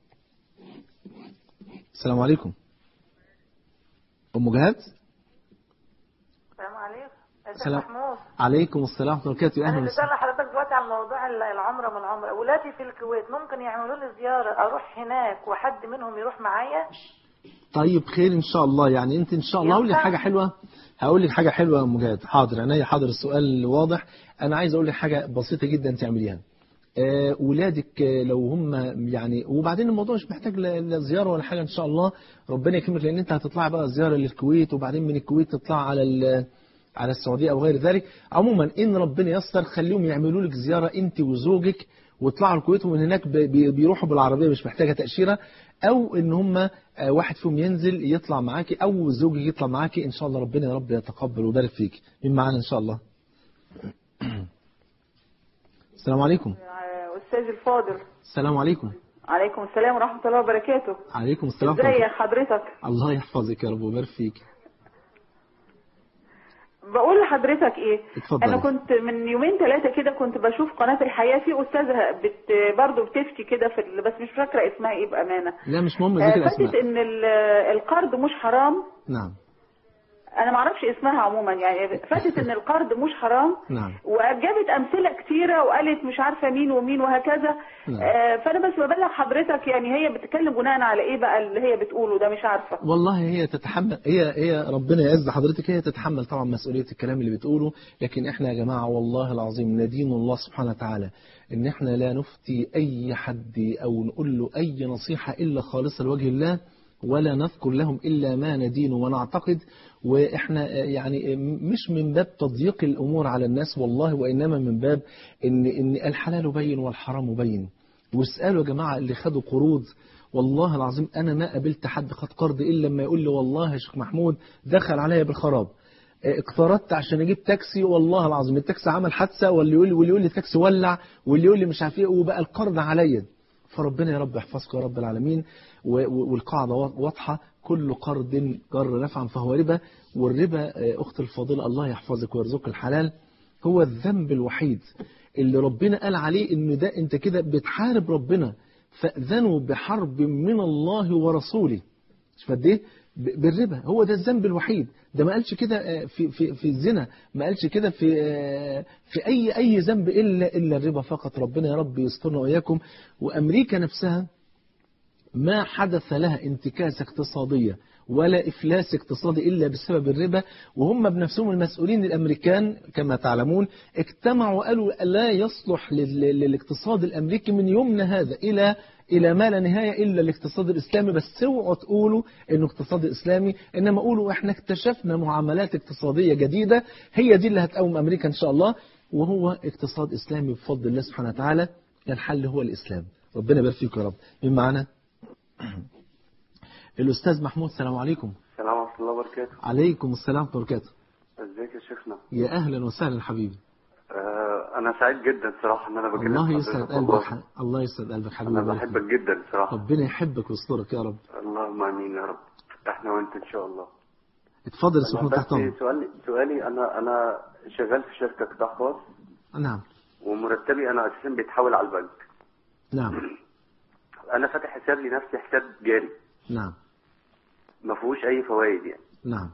السلام عليكم أم جهاد السلام عليكم يا شيخ السلام. محمود عليكم السلام ورحمة الله وبركاته يا انا أهلا اللي وسهلا سأل حضرتك دلوقتي عن موضوع ال- العمره من العمره ولادي في الكويت ممكن يعملوا لي زياره اروح هناك وحد منهم يروح معايا طيب خير إن شاء الله يعني أنت إن شاء الله هقول لك ينفع؟ حاجة حلوة هقول لك حاجة حلوة يا أم جهاد حاضر عينيا حاضر السؤال واضح أنا عايز أقول لك حاجة بسيطة جدا تعمليها آه، ولادك آه، لو هم يعني وبعدين الموضوع مش محتاج ل- لزيارة ولا حاجة إن شاء الله ربنا يكرمك لأن أنت هتطلع بقى زيارة للكويت وبعدين من الكويت تطلع على ال- على السعودية أو غير ذلك عموما إن ربنا يسر خليهم يعملوا لك زيارة أنت وزوجك ويطلعوا الكويت ومن هناك بي- بي- بيروحوا بالعربية مش محتاجة تأشيرة أو إن هم آه، واحد فيهم ينزل يطلع معاكي أو زوجك يطلع معاكي إن شاء الله ربنا يا رب يتقبل ويبارك فيك مين معانا إن شاء الله السلام عليكم استاذ الفاضل السلام عليكم عليكم السلام ورحمه الله وبركاته عليكم السلام ازي ورحمة حضرتك الله الله يحفظك يا رب ويبارك فيك بقول لحضرتك ايه اتفضلي. انا كنت من يومين ثلاثه كده كنت بشوف قناه الحياه في استاذه بت برضه بتفتي كده في ال- بس مش فاكره اسمها ايه بامانه لا مش مهم آه، ذكر فاتت الاسماء ان ال- القرض مش حرام نعم انا ما اعرفش اسمها عموما يعني فاتت ان القرض مش حرام نعم وجابت امثله كتيره وقالت مش عارفه مين ومين وهكذا نعم. آه، فانا بس ببلغ حضرتك يعني هي بتتكلم بناء على ايه بقى اللي هي بتقوله ده مش عارفه والله هي تتحمل هي هي ربنا يعز حضرتك هي تتحمل طبعا مسؤولية الكلام اللي بتقوله لكن احنا يا جماعة والله العظيم ندين الله سبحانه وتعالى ان احنا لا نفتي اي حد او نقول له اي نصيحة الا خالصة لوجه الله ولا نذكر لهم الا ما ندين ونعتقد واحنا يعني مش من باب تضييق الامور على الناس والله وانما من باب ان ان الحلال بين والحرام بين واسالوا يا جماعه اللي خدوا قروض والله العظيم انا ما قابلت حد خد قرض الا لما يقول لي والله يا شيخ محمود دخل عليا بالخراب اقترضت عشان اجيب تاكسي والله العظيم التاكسي عمل حادثه واللي يقول واللي يقول لي التاكسي ولع واللي يقول لي مش عارف ايه وبقى القرض عليا فربنا يا رب يحفظك يا رب العالمين و- و- والقاعده واضحه كل قرض جر نفعا فهو ربا والربا آه، اخت الفاضله الله يحفظك ويرزقك الحلال هو الذنب الوحيد اللي ربنا قال عليه ان ده انت كده بتحارب ربنا فاذنوا بحرب من الله ورسوله مش قد ايه ب- بالربا هو ده الذنب الوحيد ده ما قالش كده آه، في في في الزنا ما قالش كده في آه، في اي اي ذنب الا الا الربا فقط ربنا يا رب يسترنا واياكم وامريكا نفسها ما حدث لها انتكاسة اقتصادية ولا إفلاس اقتصادي إلا بسبب الربا وهم بنفسهم المسؤولين الأمريكان كما تعلمون اجتمعوا وقالوا لا يصلح لل- للاقتصاد الأمريكي من يومنا هذا إلى إلى ما لا نهاية إلا الاقتصاد الإسلامي بس اوعوا تقولوا إنه اقتصاد إسلامي إنما قولوا إحنا اكتشفنا معاملات اقتصادية جديدة هي دي اللي هتقوم أمريكا إن شاء الله وهو اقتصاد إسلامي بفضل الله سبحانه وتعالى الحل هو الإسلام ربنا يبارك فيكم يا رب من معنا الأستاذ محمود السلام عليكم السلام ورحمة الله وبركاته عليكم السلام ورحمة الله وبركاته ازيك يا شيخنا يا أهلا وسهلا حبيبي آه انا سعيد جدا صراحة ان انا بكلم الله حضرتك يسعد والله. قلبك ح- الله يسعد قلبك حبيبي انا بحبك جدا صراحة ربنا يحبك ويسترك يا رب اللهم امين يا رب احنا وانت ان شاء الله اتفضل يا أستاذ أنا محمود تحت بس أمرك سؤالي سؤالي انا انا شغال في شركة قطاع خاص نعم ومرتبي انا اساسا بيتحول على البنك نعم انا فاتح حساب لنفسي حساب جاري نعم ما فيهوش اي فوائد يعني نعم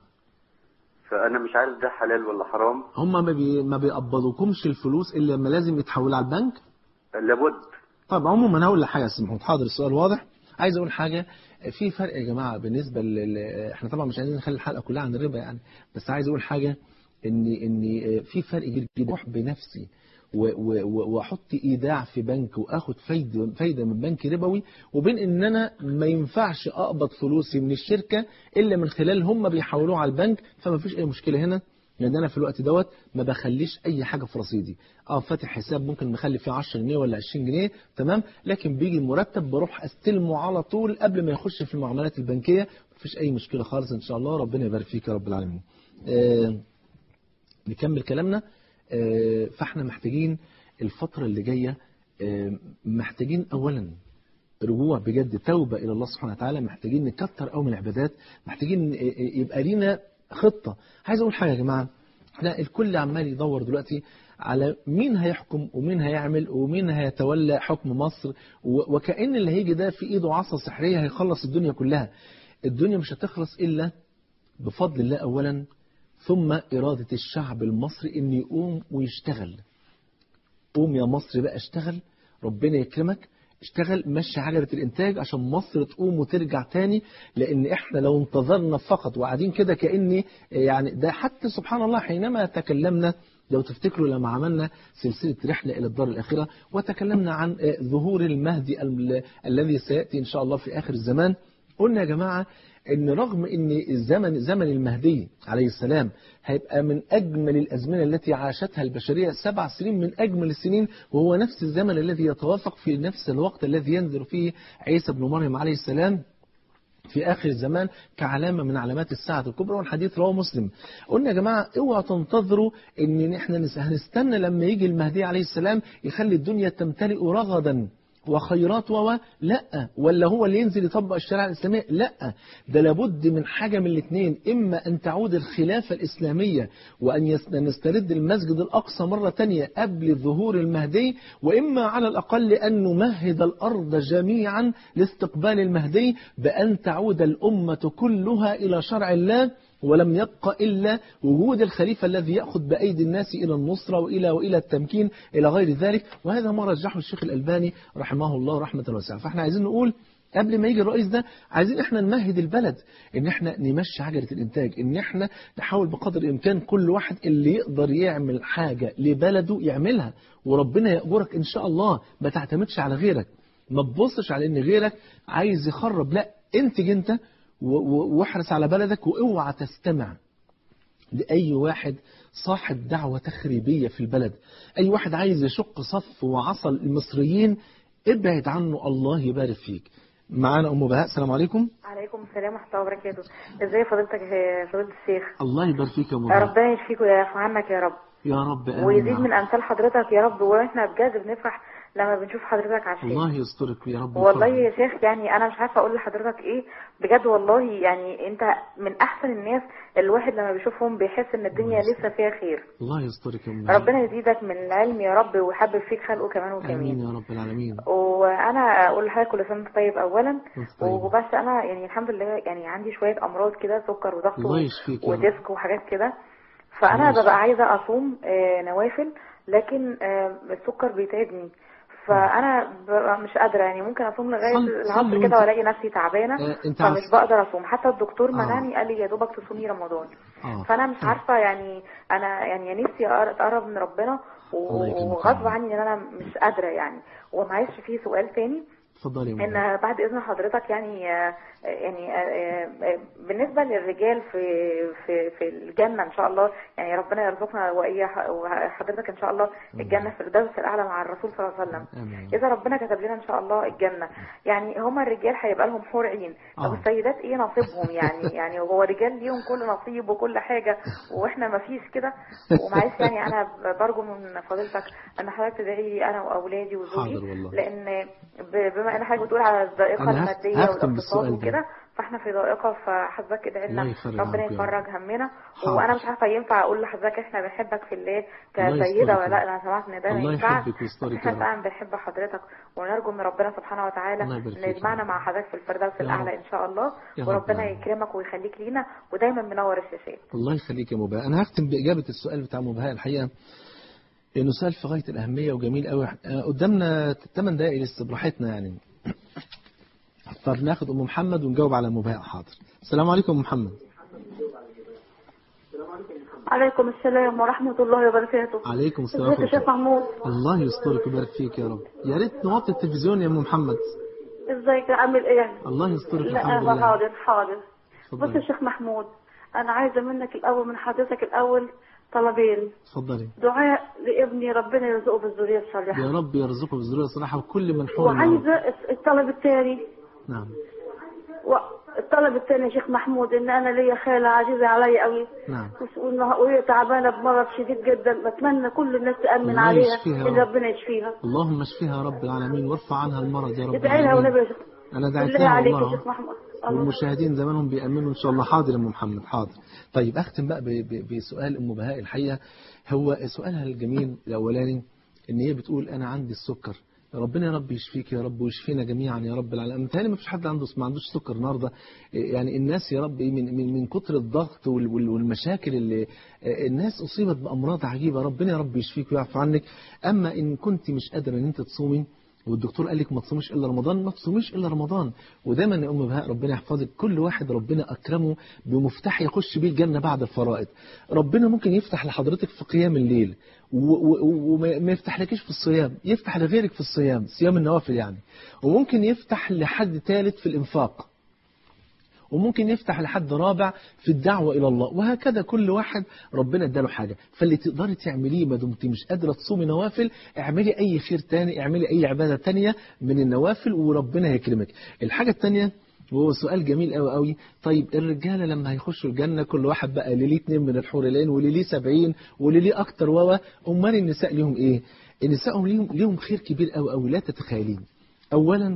فانا مش عارف ده حلال ولا حرام هم ما, بي... ما بيقبضوكمش الفلوس إلا لما لازم يتحولوا على البنك لابد طب عموما انا هقول لك حاجه يا استاذ محمود حاضر السؤال واضح عايز اقول حاجه في فرق يا جماعه بالنسبه لل... احنا طبعا مش عايزين نخلي الحلقه كلها عن الربا يعني بس عايز اقول حاجه ان ان في فرق كبير جدا اروح بنفسي و- و- و- واحط ايداع في بنك واخد فايده فايده من بنك ربوي وبين ان انا ما ينفعش اقبض فلوسي من الشركه الا من خلال هم بيحولوها على البنك فما فيش اي مشكله هنا لان انا في الوقت دوت ما بخليش اي حاجه في رصيدي اه فاتح حساب ممكن مخلي فيه 10 جنيه ولا 20 جنيه تمام لكن بيجي المرتب بروح استلمه على طول قبل ما يخش في المعاملات البنكيه مفيش اي مشكله خالص ان شاء الله ربنا يبارك فيك يا رب العالمين آه نكمل كلامنا آه فاحنا محتاجين الفتره اللي جايه آه محتاجين اولا رجوع بجد توبة إلى الله سبحانه وتعالى محتاجين نكتر قوي من العبادات محتاجين يبقى لينا خطة عايز أقول حاجة يا جماعة احنا الكل عمال يدور دلوقتي على مين هيحكم ومين هيعمل ومين هيتولى حكم مصر و- وكأن اللي هيجي ده في ايده عصا سحرية هيخلص الدنيا كلها الدنيا مش هتخلص إلا بفضل الله أولا ثم إرادة الشعب المصري إن يقوم ويشتغل قوم يا مصر بقى اشتغل ربنا يكرمك اشتغل مشي عجلة الإنتاج عشان مصر تقوم وترجع تاني لأن إحنا لو انتظرنا فقط وقاعدين كده كأني يعني ده حتى سبحان الله حينما تكلمنا لو تفتكروا لما عملنا سلسلة رحلة إلى الدار الآخرة وتكلمنا عن ظهور المهدي ال- الذي سيأتي إن شاء الله في آخر الزمان قلنا يا جماعة ان رغم ان الزمن زمن المهدي عليه السلام هيبقى من اجمل الازمنه التي عاشتها البشريه سبع سنين من اجمل السنين وهو نفس الزمن الذي يتوافق في نفس الوقت الذي ينزل فيه عيسى بن مريم عليه السلام في آخر الزمان كعلامة من علامات الساعة الكبرى والحديث رواه مسلم قلنا يا جماعة اوعوا تنتظروا ان احنا نس- هنستنى لما يجي المهدي عليه السلام يخلي الدنيا تمتلئ رغدا وخيرات و لا ولا هو اللي ينزل يطبق الشريعة الإسلامية لا ده لابد من حاجة من الاثنين إما أن تعود الخلافة الإسلامية وأن يس- نسترد المسجد الأقصى مرة تانية قبل ظهور المهدي وإما على الأقل أن نمهد الأرض جميعا لاستقبال المهدي بأن تعود الأمة كلها إلى شرع الله ولم يبق إلا وجود الخليفة الذي يأخذ بأيدي الناس إلى النصرة وإلى وإلى التمكين إلى غير ذلك وهذا ما رجحه الشيخ الألباني رحمه الله رحمة واسعة فاحنا عايزين نقول قبل ما يجي الرئيس ده عايزين احنا نمهد البلد ان احنا نمشي عجلة الانتاج ان احنا نحاول بقدر الامكان كل واحد اللي يقدر يعمل حاجة لبلده يعملها وربنا يأجرك ان شاء الله ما تعتمدش على غيرك ما تبصش على ان غيرك عايز يخرب لا انتج انت و- و- واحرص على بلدك واوعى تستمع لأي واحد صاحب دعوة تخريبية في البلد أي واحد عايز يشق صف وعصى المصريين ابعد عنه الله يبارك فيك معانا أم بهاء السلام عليكم عليكم السلام ورحمة الله وبركاته ازاي فضيلتك يا فضيلة الشيخ الله يبارك فيك يا أم بهاء ربنا يشفيك ويعفو عنك يا رب يا رب آمين ويزيد يا من رب. امثال حضرتك يا رب واحنا بجد بنفرح لما بنشوف حضرتك على الشاشة الله يسترك يا رب والله ويفرجك. يا شيخ يعني انا مش عارفه اقول لحضرتك ايه بجد والله يعني انت من احسن الناس الواحد لما بيشوفهم بيحس ان الدنيا لسه فيها خير الله يسترك يا أم بهاء. ربنا يزيدك من العلم يا رب ويحبب فيك خلقه كمان وكمان آمين يا رب العالمين وانا اقول لحضرتك كل سنه وانت طيب اولا وأنت طيب. وبس انا يعني الحمد لله يعني عندي شويه امراض كده سكر وضغط الله يشفيك يا رب. وديسك وحاجات كده الله فانا يشفيك. ببقى عايزه اصوم آه، نوافل لكن آه، السكر بيتعبني فانا ببقى مش قادره يعني ممكن اصوم لغايه صلي- صلي العصر وانت- كده والاقي نفسي تعبانه آه، انت فمش عارف- بقدر اصوم حتى الدكتور آه. منعني قال لي يا دوبك تصومي رمضان آه. فانا مش عارفه يعني انا يعني نفسي أقر- اتقرب من ربنا و- الله يكرمك يا وغصب رب. عني ان انا مش قادره يعني ومعلش في سؤال تاني اتفضلي يا أم بهاء. ان بعد اذن حضرتك يعني آه، يعني آه، آه، بالنسبه للرجال في في في الجنه ان شاء الله يعني ربنا يرزقنا واياه وحضرتك ان شاء الله الجنه في الفردوس الاعلى مع الرسول صلى الله عليه وسلم آمين. اذا ربنا كتب لنا ان شاء الله الجنه يعني هما الرجال هيبقى لهم حور عين طب آه. السيدات ايه نصيبهم يعني يعني هو الرجال ليهم كل نصيب وكل حاجه واحنا ما فيش كده ومعلش يعني انا برجو من فضيلتك ان حضرتك تدعي لي انا واولادي وزوجي حاضر والله. لان ب- بما ان حضرتك بتقول على الضائقه أنا هخ- الماديه هختم والاقتصاد بالسؤال ده. وكده فاحنا في ضائقه فحضرتك ادعي الله لنا يفرج ربنا عنك يا رب. يفرج همنا حاضر. وانا مش عارفه ينفع اقول لحضرتك احنا بنحبك في الله الله كسيده يسترك ولا يا لا رب. انا سمعت ان ده ما الله ينفعش يحبك ويسترك احنا يا رب. فعلا بنحب حضرتك ونرجو من ربنا سبحانه وتعالى الله يبارك ان فيك. يجمعنا مع حضرتك في الفردوس يا الاعلى رب. ان شاء الله يا رب وربنا آمين. يكرمك ويخليك لينا ودايما منور الشاشات الله يخليك يا مباهاء انا هختم باجابه السؤال بتاع مباهاء الحقيقه انه سؤال في غايه الاهميه وجميل قوي آه، قدامنا 8 دقائق لسه براحتنا يعني طب ناخد ام محمد ونجاوب على مباهاء حاضر السلام عليكم ام محمد عليكم السلام ورحمة الله وبركاته عليكم السلام ازيك يا ورحمة شيخ محمود الله يسترك ويبارك فيك يا رب يا ريت نوطي التلفزيون يا ام محمد ازيك عامل ايه الله يسترك لا الحمد أنا لله حاضر حاضر بص اتفضلي. يا شيخ محمود انا عايزة منك الاول من حضرتك الاول طلبين اتفضلي دعاء لابني ربنا يرزقه بالذرية الصالحة يا رب يرزقه بالذريه الصالحه وكل من حولنا وعايزة الطلب الثاني نعم الطلب الثاني يا شيخ محمود ان انا ليا خالة عزيزة عليا قوي نعم وإنها- وهي تعبانة بمرض شديد جدا بتمنى كل الناس تأمن الله عليها يشفيها يا ان رب. ربنا يشفيها اللهم اشفيها يا رب العالمين وارفع عنها المرض يا رب ادعي لها العالمين. ونبي يا شيخ انا دعيت بالله لها عليك والله يا شيخ محمود الله. والمشاهدين زمانهم بيأمنوا إن شاء الله حاضر يا أم محمد حاضر طيب أختم بقى ب- ب- بسؤال أم بهاء الحقيقة هو سؤالها الجميل الأولاني إن هي بتقول أنا عندي السكر ربنا يا رب يشفيك يا رب ويشفينا جميعا يا رب العالمين متهيألي ما فيش حد عنده ما عندوش سكر النهارده يعني الناس يا رب من من من كتر الضغط وال- وال- والمشاكل اللي الناس أصيبت بأمراض عجيبة ربنا يا رب يشفيك ويعفو عنك أما إن كنت مش قادرة إن أنت تصومي والدكتور قال لك ما تصوميش الا رمضان ما تصوميش الا رمضان ودايما يا ام بهاء ربنا يحفظك كل واحد ربنا اكرمه بمفتاح يخش بيه الجنه بعد الفرائض ربنا ممكن يفتح لحضرتك في قيام الليل و- و- وما ما يفتحلكيش في الصيام يفتح لغيرك في الصيام صيام النوافل يعني وممكن يفتح لحد ثالث في الانفاق وممكن يفتح لحد رابع في الدعوة إلى الله وهكذا كل واحد ربنا اداله حاجة فاللي تقدري تعمليه ما دمت مش قادرة تصومي نوافل اعملي أي خير تاني اعملي أي عبادة تانية من النوافل وربنا يكرمك الحاجة التانية وهو سؤال جميل قوي قوي طيب الرجاله لما هيخشوا الجنه كل واحد بقى ليه اتنين من الحور العين واللي ليه 70 واللي ليه اكتر ووا امال النساء ليهم ايه النساء ليهم ليهم خير كبير قوي قوي لا تتخيلين أولا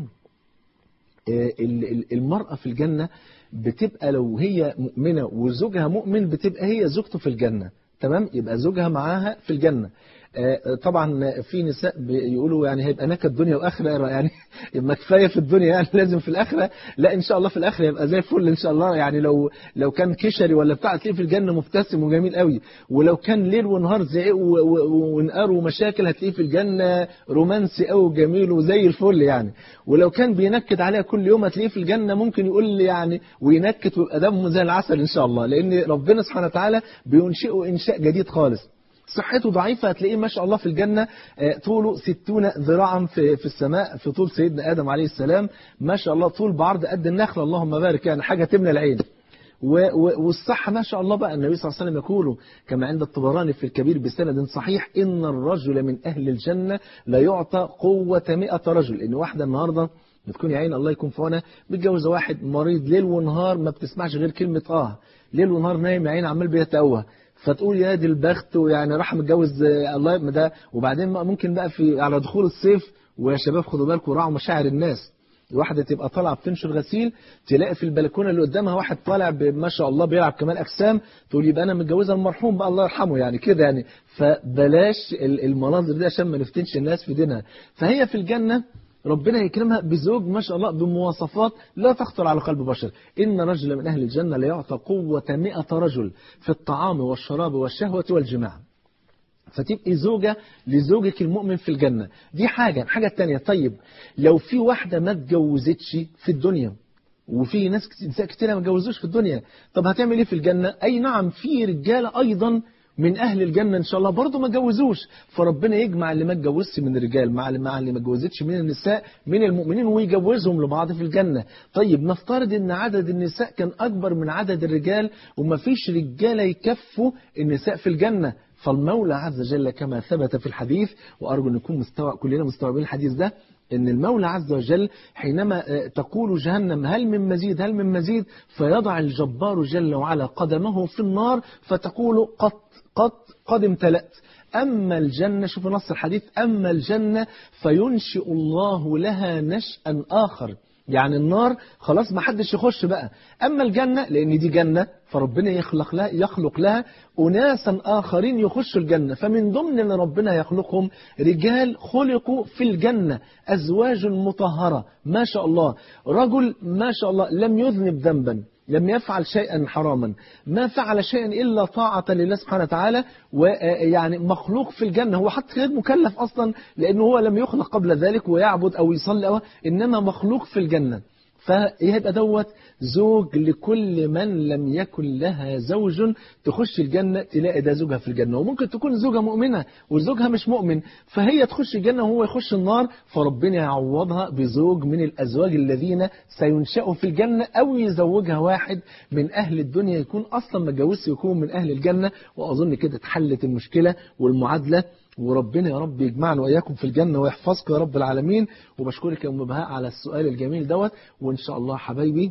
آه، ال- ال- المرأة في الجنة بتبقى لو هي مؤمنة وزوجها مؤمن بتبقى هي زوجته في الجنة تمام يبقى زوجها معاها في الجنة آه، طبعا في نساء بيقولوا يعني هيبقى نكد دنيا واخره يعني يبقى كفايه في الدنيا يعني لازم في الاخره لا ان شاء الله في الاخره يبقى زي الفل ان شاء الله يعني لو لو كان كشري ولا بتاع تلاقيه في الجنه مبتسم وجميل قوي ولو كان ليل ونهار زعيق و- و- ونقار ومشاكل هتلاقيه في الجنه رومانسي قوي وجميل وزي الفل يعني ولو كان بينكد عليها كل يوم هتلاقيه في الجنه ممكن يقول لي يعني وينكد ويبقى دمه زي العسل ان شاء الله لان ربنا سبحانه وتعالى بينشئه انشاء جديد خالص صحته ضعيفة هتلاقيه ما شاء الله في الجنة آه، طوله ستون ذراعا في, في السماء في طول سيدنا آدم عليه السلام ما شاء الله طول بعرض قد النخلة اللهم بارك يعني حاجة تملى العين و- و- والصحة ما شاء الله بقى النبي صلى الله عليه وسلم يقول كما عند الطبراني في الكبير بسند صحيح إن الرجل من أهل الجنة لا يعطى قوة مئة رجل إن واحدة النهاردة بتكون يا عين الله يكون في عونها متجوزة واحد مريض ليل ونهار ما بتسمعش غير كلمة آه ليل ونهار نايم يا عين عمال بيتأوه فتقول يا دي البخت ويعني راح متجوز آه، الله ما ده وبعدين بقى ممكن بقى في على دخول الصيف ويا شباب خدوا بالكم راعوا مشاعر الناس واحدة تبقى طالعة بتنشر غسيل تلاقي في البلكونة اللي قدامها واحد طالع ب- ما شاء الله بيلعب كمال أجسام تقول يبقى أنا متجوزة المرحوم بقى الله يرحمه يعني كده يعني فبلاش ال- المناظر دي عشان ما نفتنش الناس في دينها فهي في الجنة ربنا يكرمها بزوج ما شاء الله بمواصفات لا تخطر على قلب بشر إن رجل من أهل الجنة ليعطى قوة مئة رجل في الطعام والشراب والشهوة والجماع فتبقي زوجة لزوجك المؤمن في الجنة دي حاجة الحاجة التانية طيب لو في واحدة ما اتجوزتش في الدنيا وفي ناس كت- نساء كتير ما اتجوزوش في الدنيا طب هتعمل ايه في الجنة اي نعم في رجالة ايضا من اهل الجنة ان شاء الله برضه ما اتجوزوش فربنا يجمع اللي ما اتجوزش من الرجال مع اللي مع اللي ما اتجوزتش من النساء من المؤمنين ويجوزهم لبعض في الجنة طيب نفترض ان عدد النساء كان اكبر من عدد الرجال وما فيش رجالة يكفوا النساء في الجنة فالمولى عز وجل كما ثبت في الحديث وأرجو أن نكون مستوى كلنا مستوعبين الحديث ده ان المولى عز وجل حينما آه، تقول جهنم هل من مزيد هل من مزيد فيضع الجبار جل وعلا قدمه في النار فتقول قد قد قد امتلأت أما الجنة شوف نص الحديث أما الجنة فينشئ الله لها نشأ آخر يعني النار خلاص ما حدش يخش بقى أما الجنة لأن دي جنة فربنا يخلق لها, يخلق لها أناسا آخرين يخشوا الجنة فمن ضمن اللي ربنا يخلقهم رجال خلقوا في الجنة أزواج مطهرة ما شاء الله رجل ما شاء الله لم يذنب ذنبا لم يفعل شيئا حراما ما فعل شيئا إلا طاعة لله سبحانه وتعالى ويعني مخلوق في الجنة هو حتى غير مكلف أصلا لأنه هو لم يخلق قبل ذلك ويعبد أو يصلي أو إنما مخلوق في الجنة فيبقى دوت زوج لكل من لم يكن لها زوج تخش الجنة تلاقي ده زوجها في الجنة وممكن تكون زوجها مؤمنة وزوجها مش مؤمن فهي تخش الجنة وهو يخش النار فربنا يعوضها بزوج من الأزواج الذين سينشأوا في الجنة أو يزوجها واحد من أهل الدنيا يكون أصلا ما اتجوزش يكون من أهل الجنة وأظن كده اتحلت المشكلة والمعادلة وربنا يا رب يجمعنا وإياكم في الجنة ويحفظكم يا رب العالمين وبشكرك يا أم بهاء على السؤال الجميل دوت وإن شاء الله حبايبي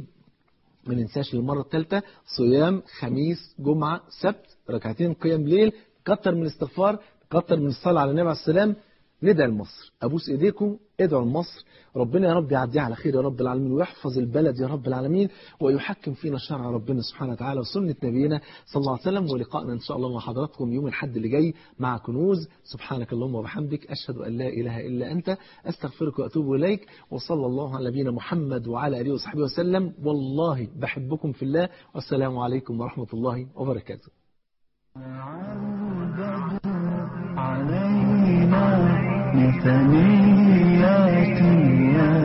ما ننساش للمرة الثالثة صيام خميس جمعة سبت ركعتين قيام ليل كتر من الاستغفار كتر من الصلاة على النبي عليه السلام ندعي لمصر أبوس إيديكم ادعوا لمصر ربنا يا رب يعديها على خير يا رب العالمين ويحفظ البلد يا رب العالمين ويحكم فينا شرع ربنا سبحانه وتعالى وسنة نبينا صلى الله عليه وسلم ولقائنا إن شاء الله مع حضراتكم يوم الحد اللي جاي مع كنوز سبحانك اللهم وبحمدك أشهد أن لا إله إلا أنت أستغفرك وأتوب إليك وصلى الله على نبينا محمد وعلى آله وصحبه وسلم والله بحبكم في الله والسلام عليكم ورحمة الله وبركاته علينا من ثنيات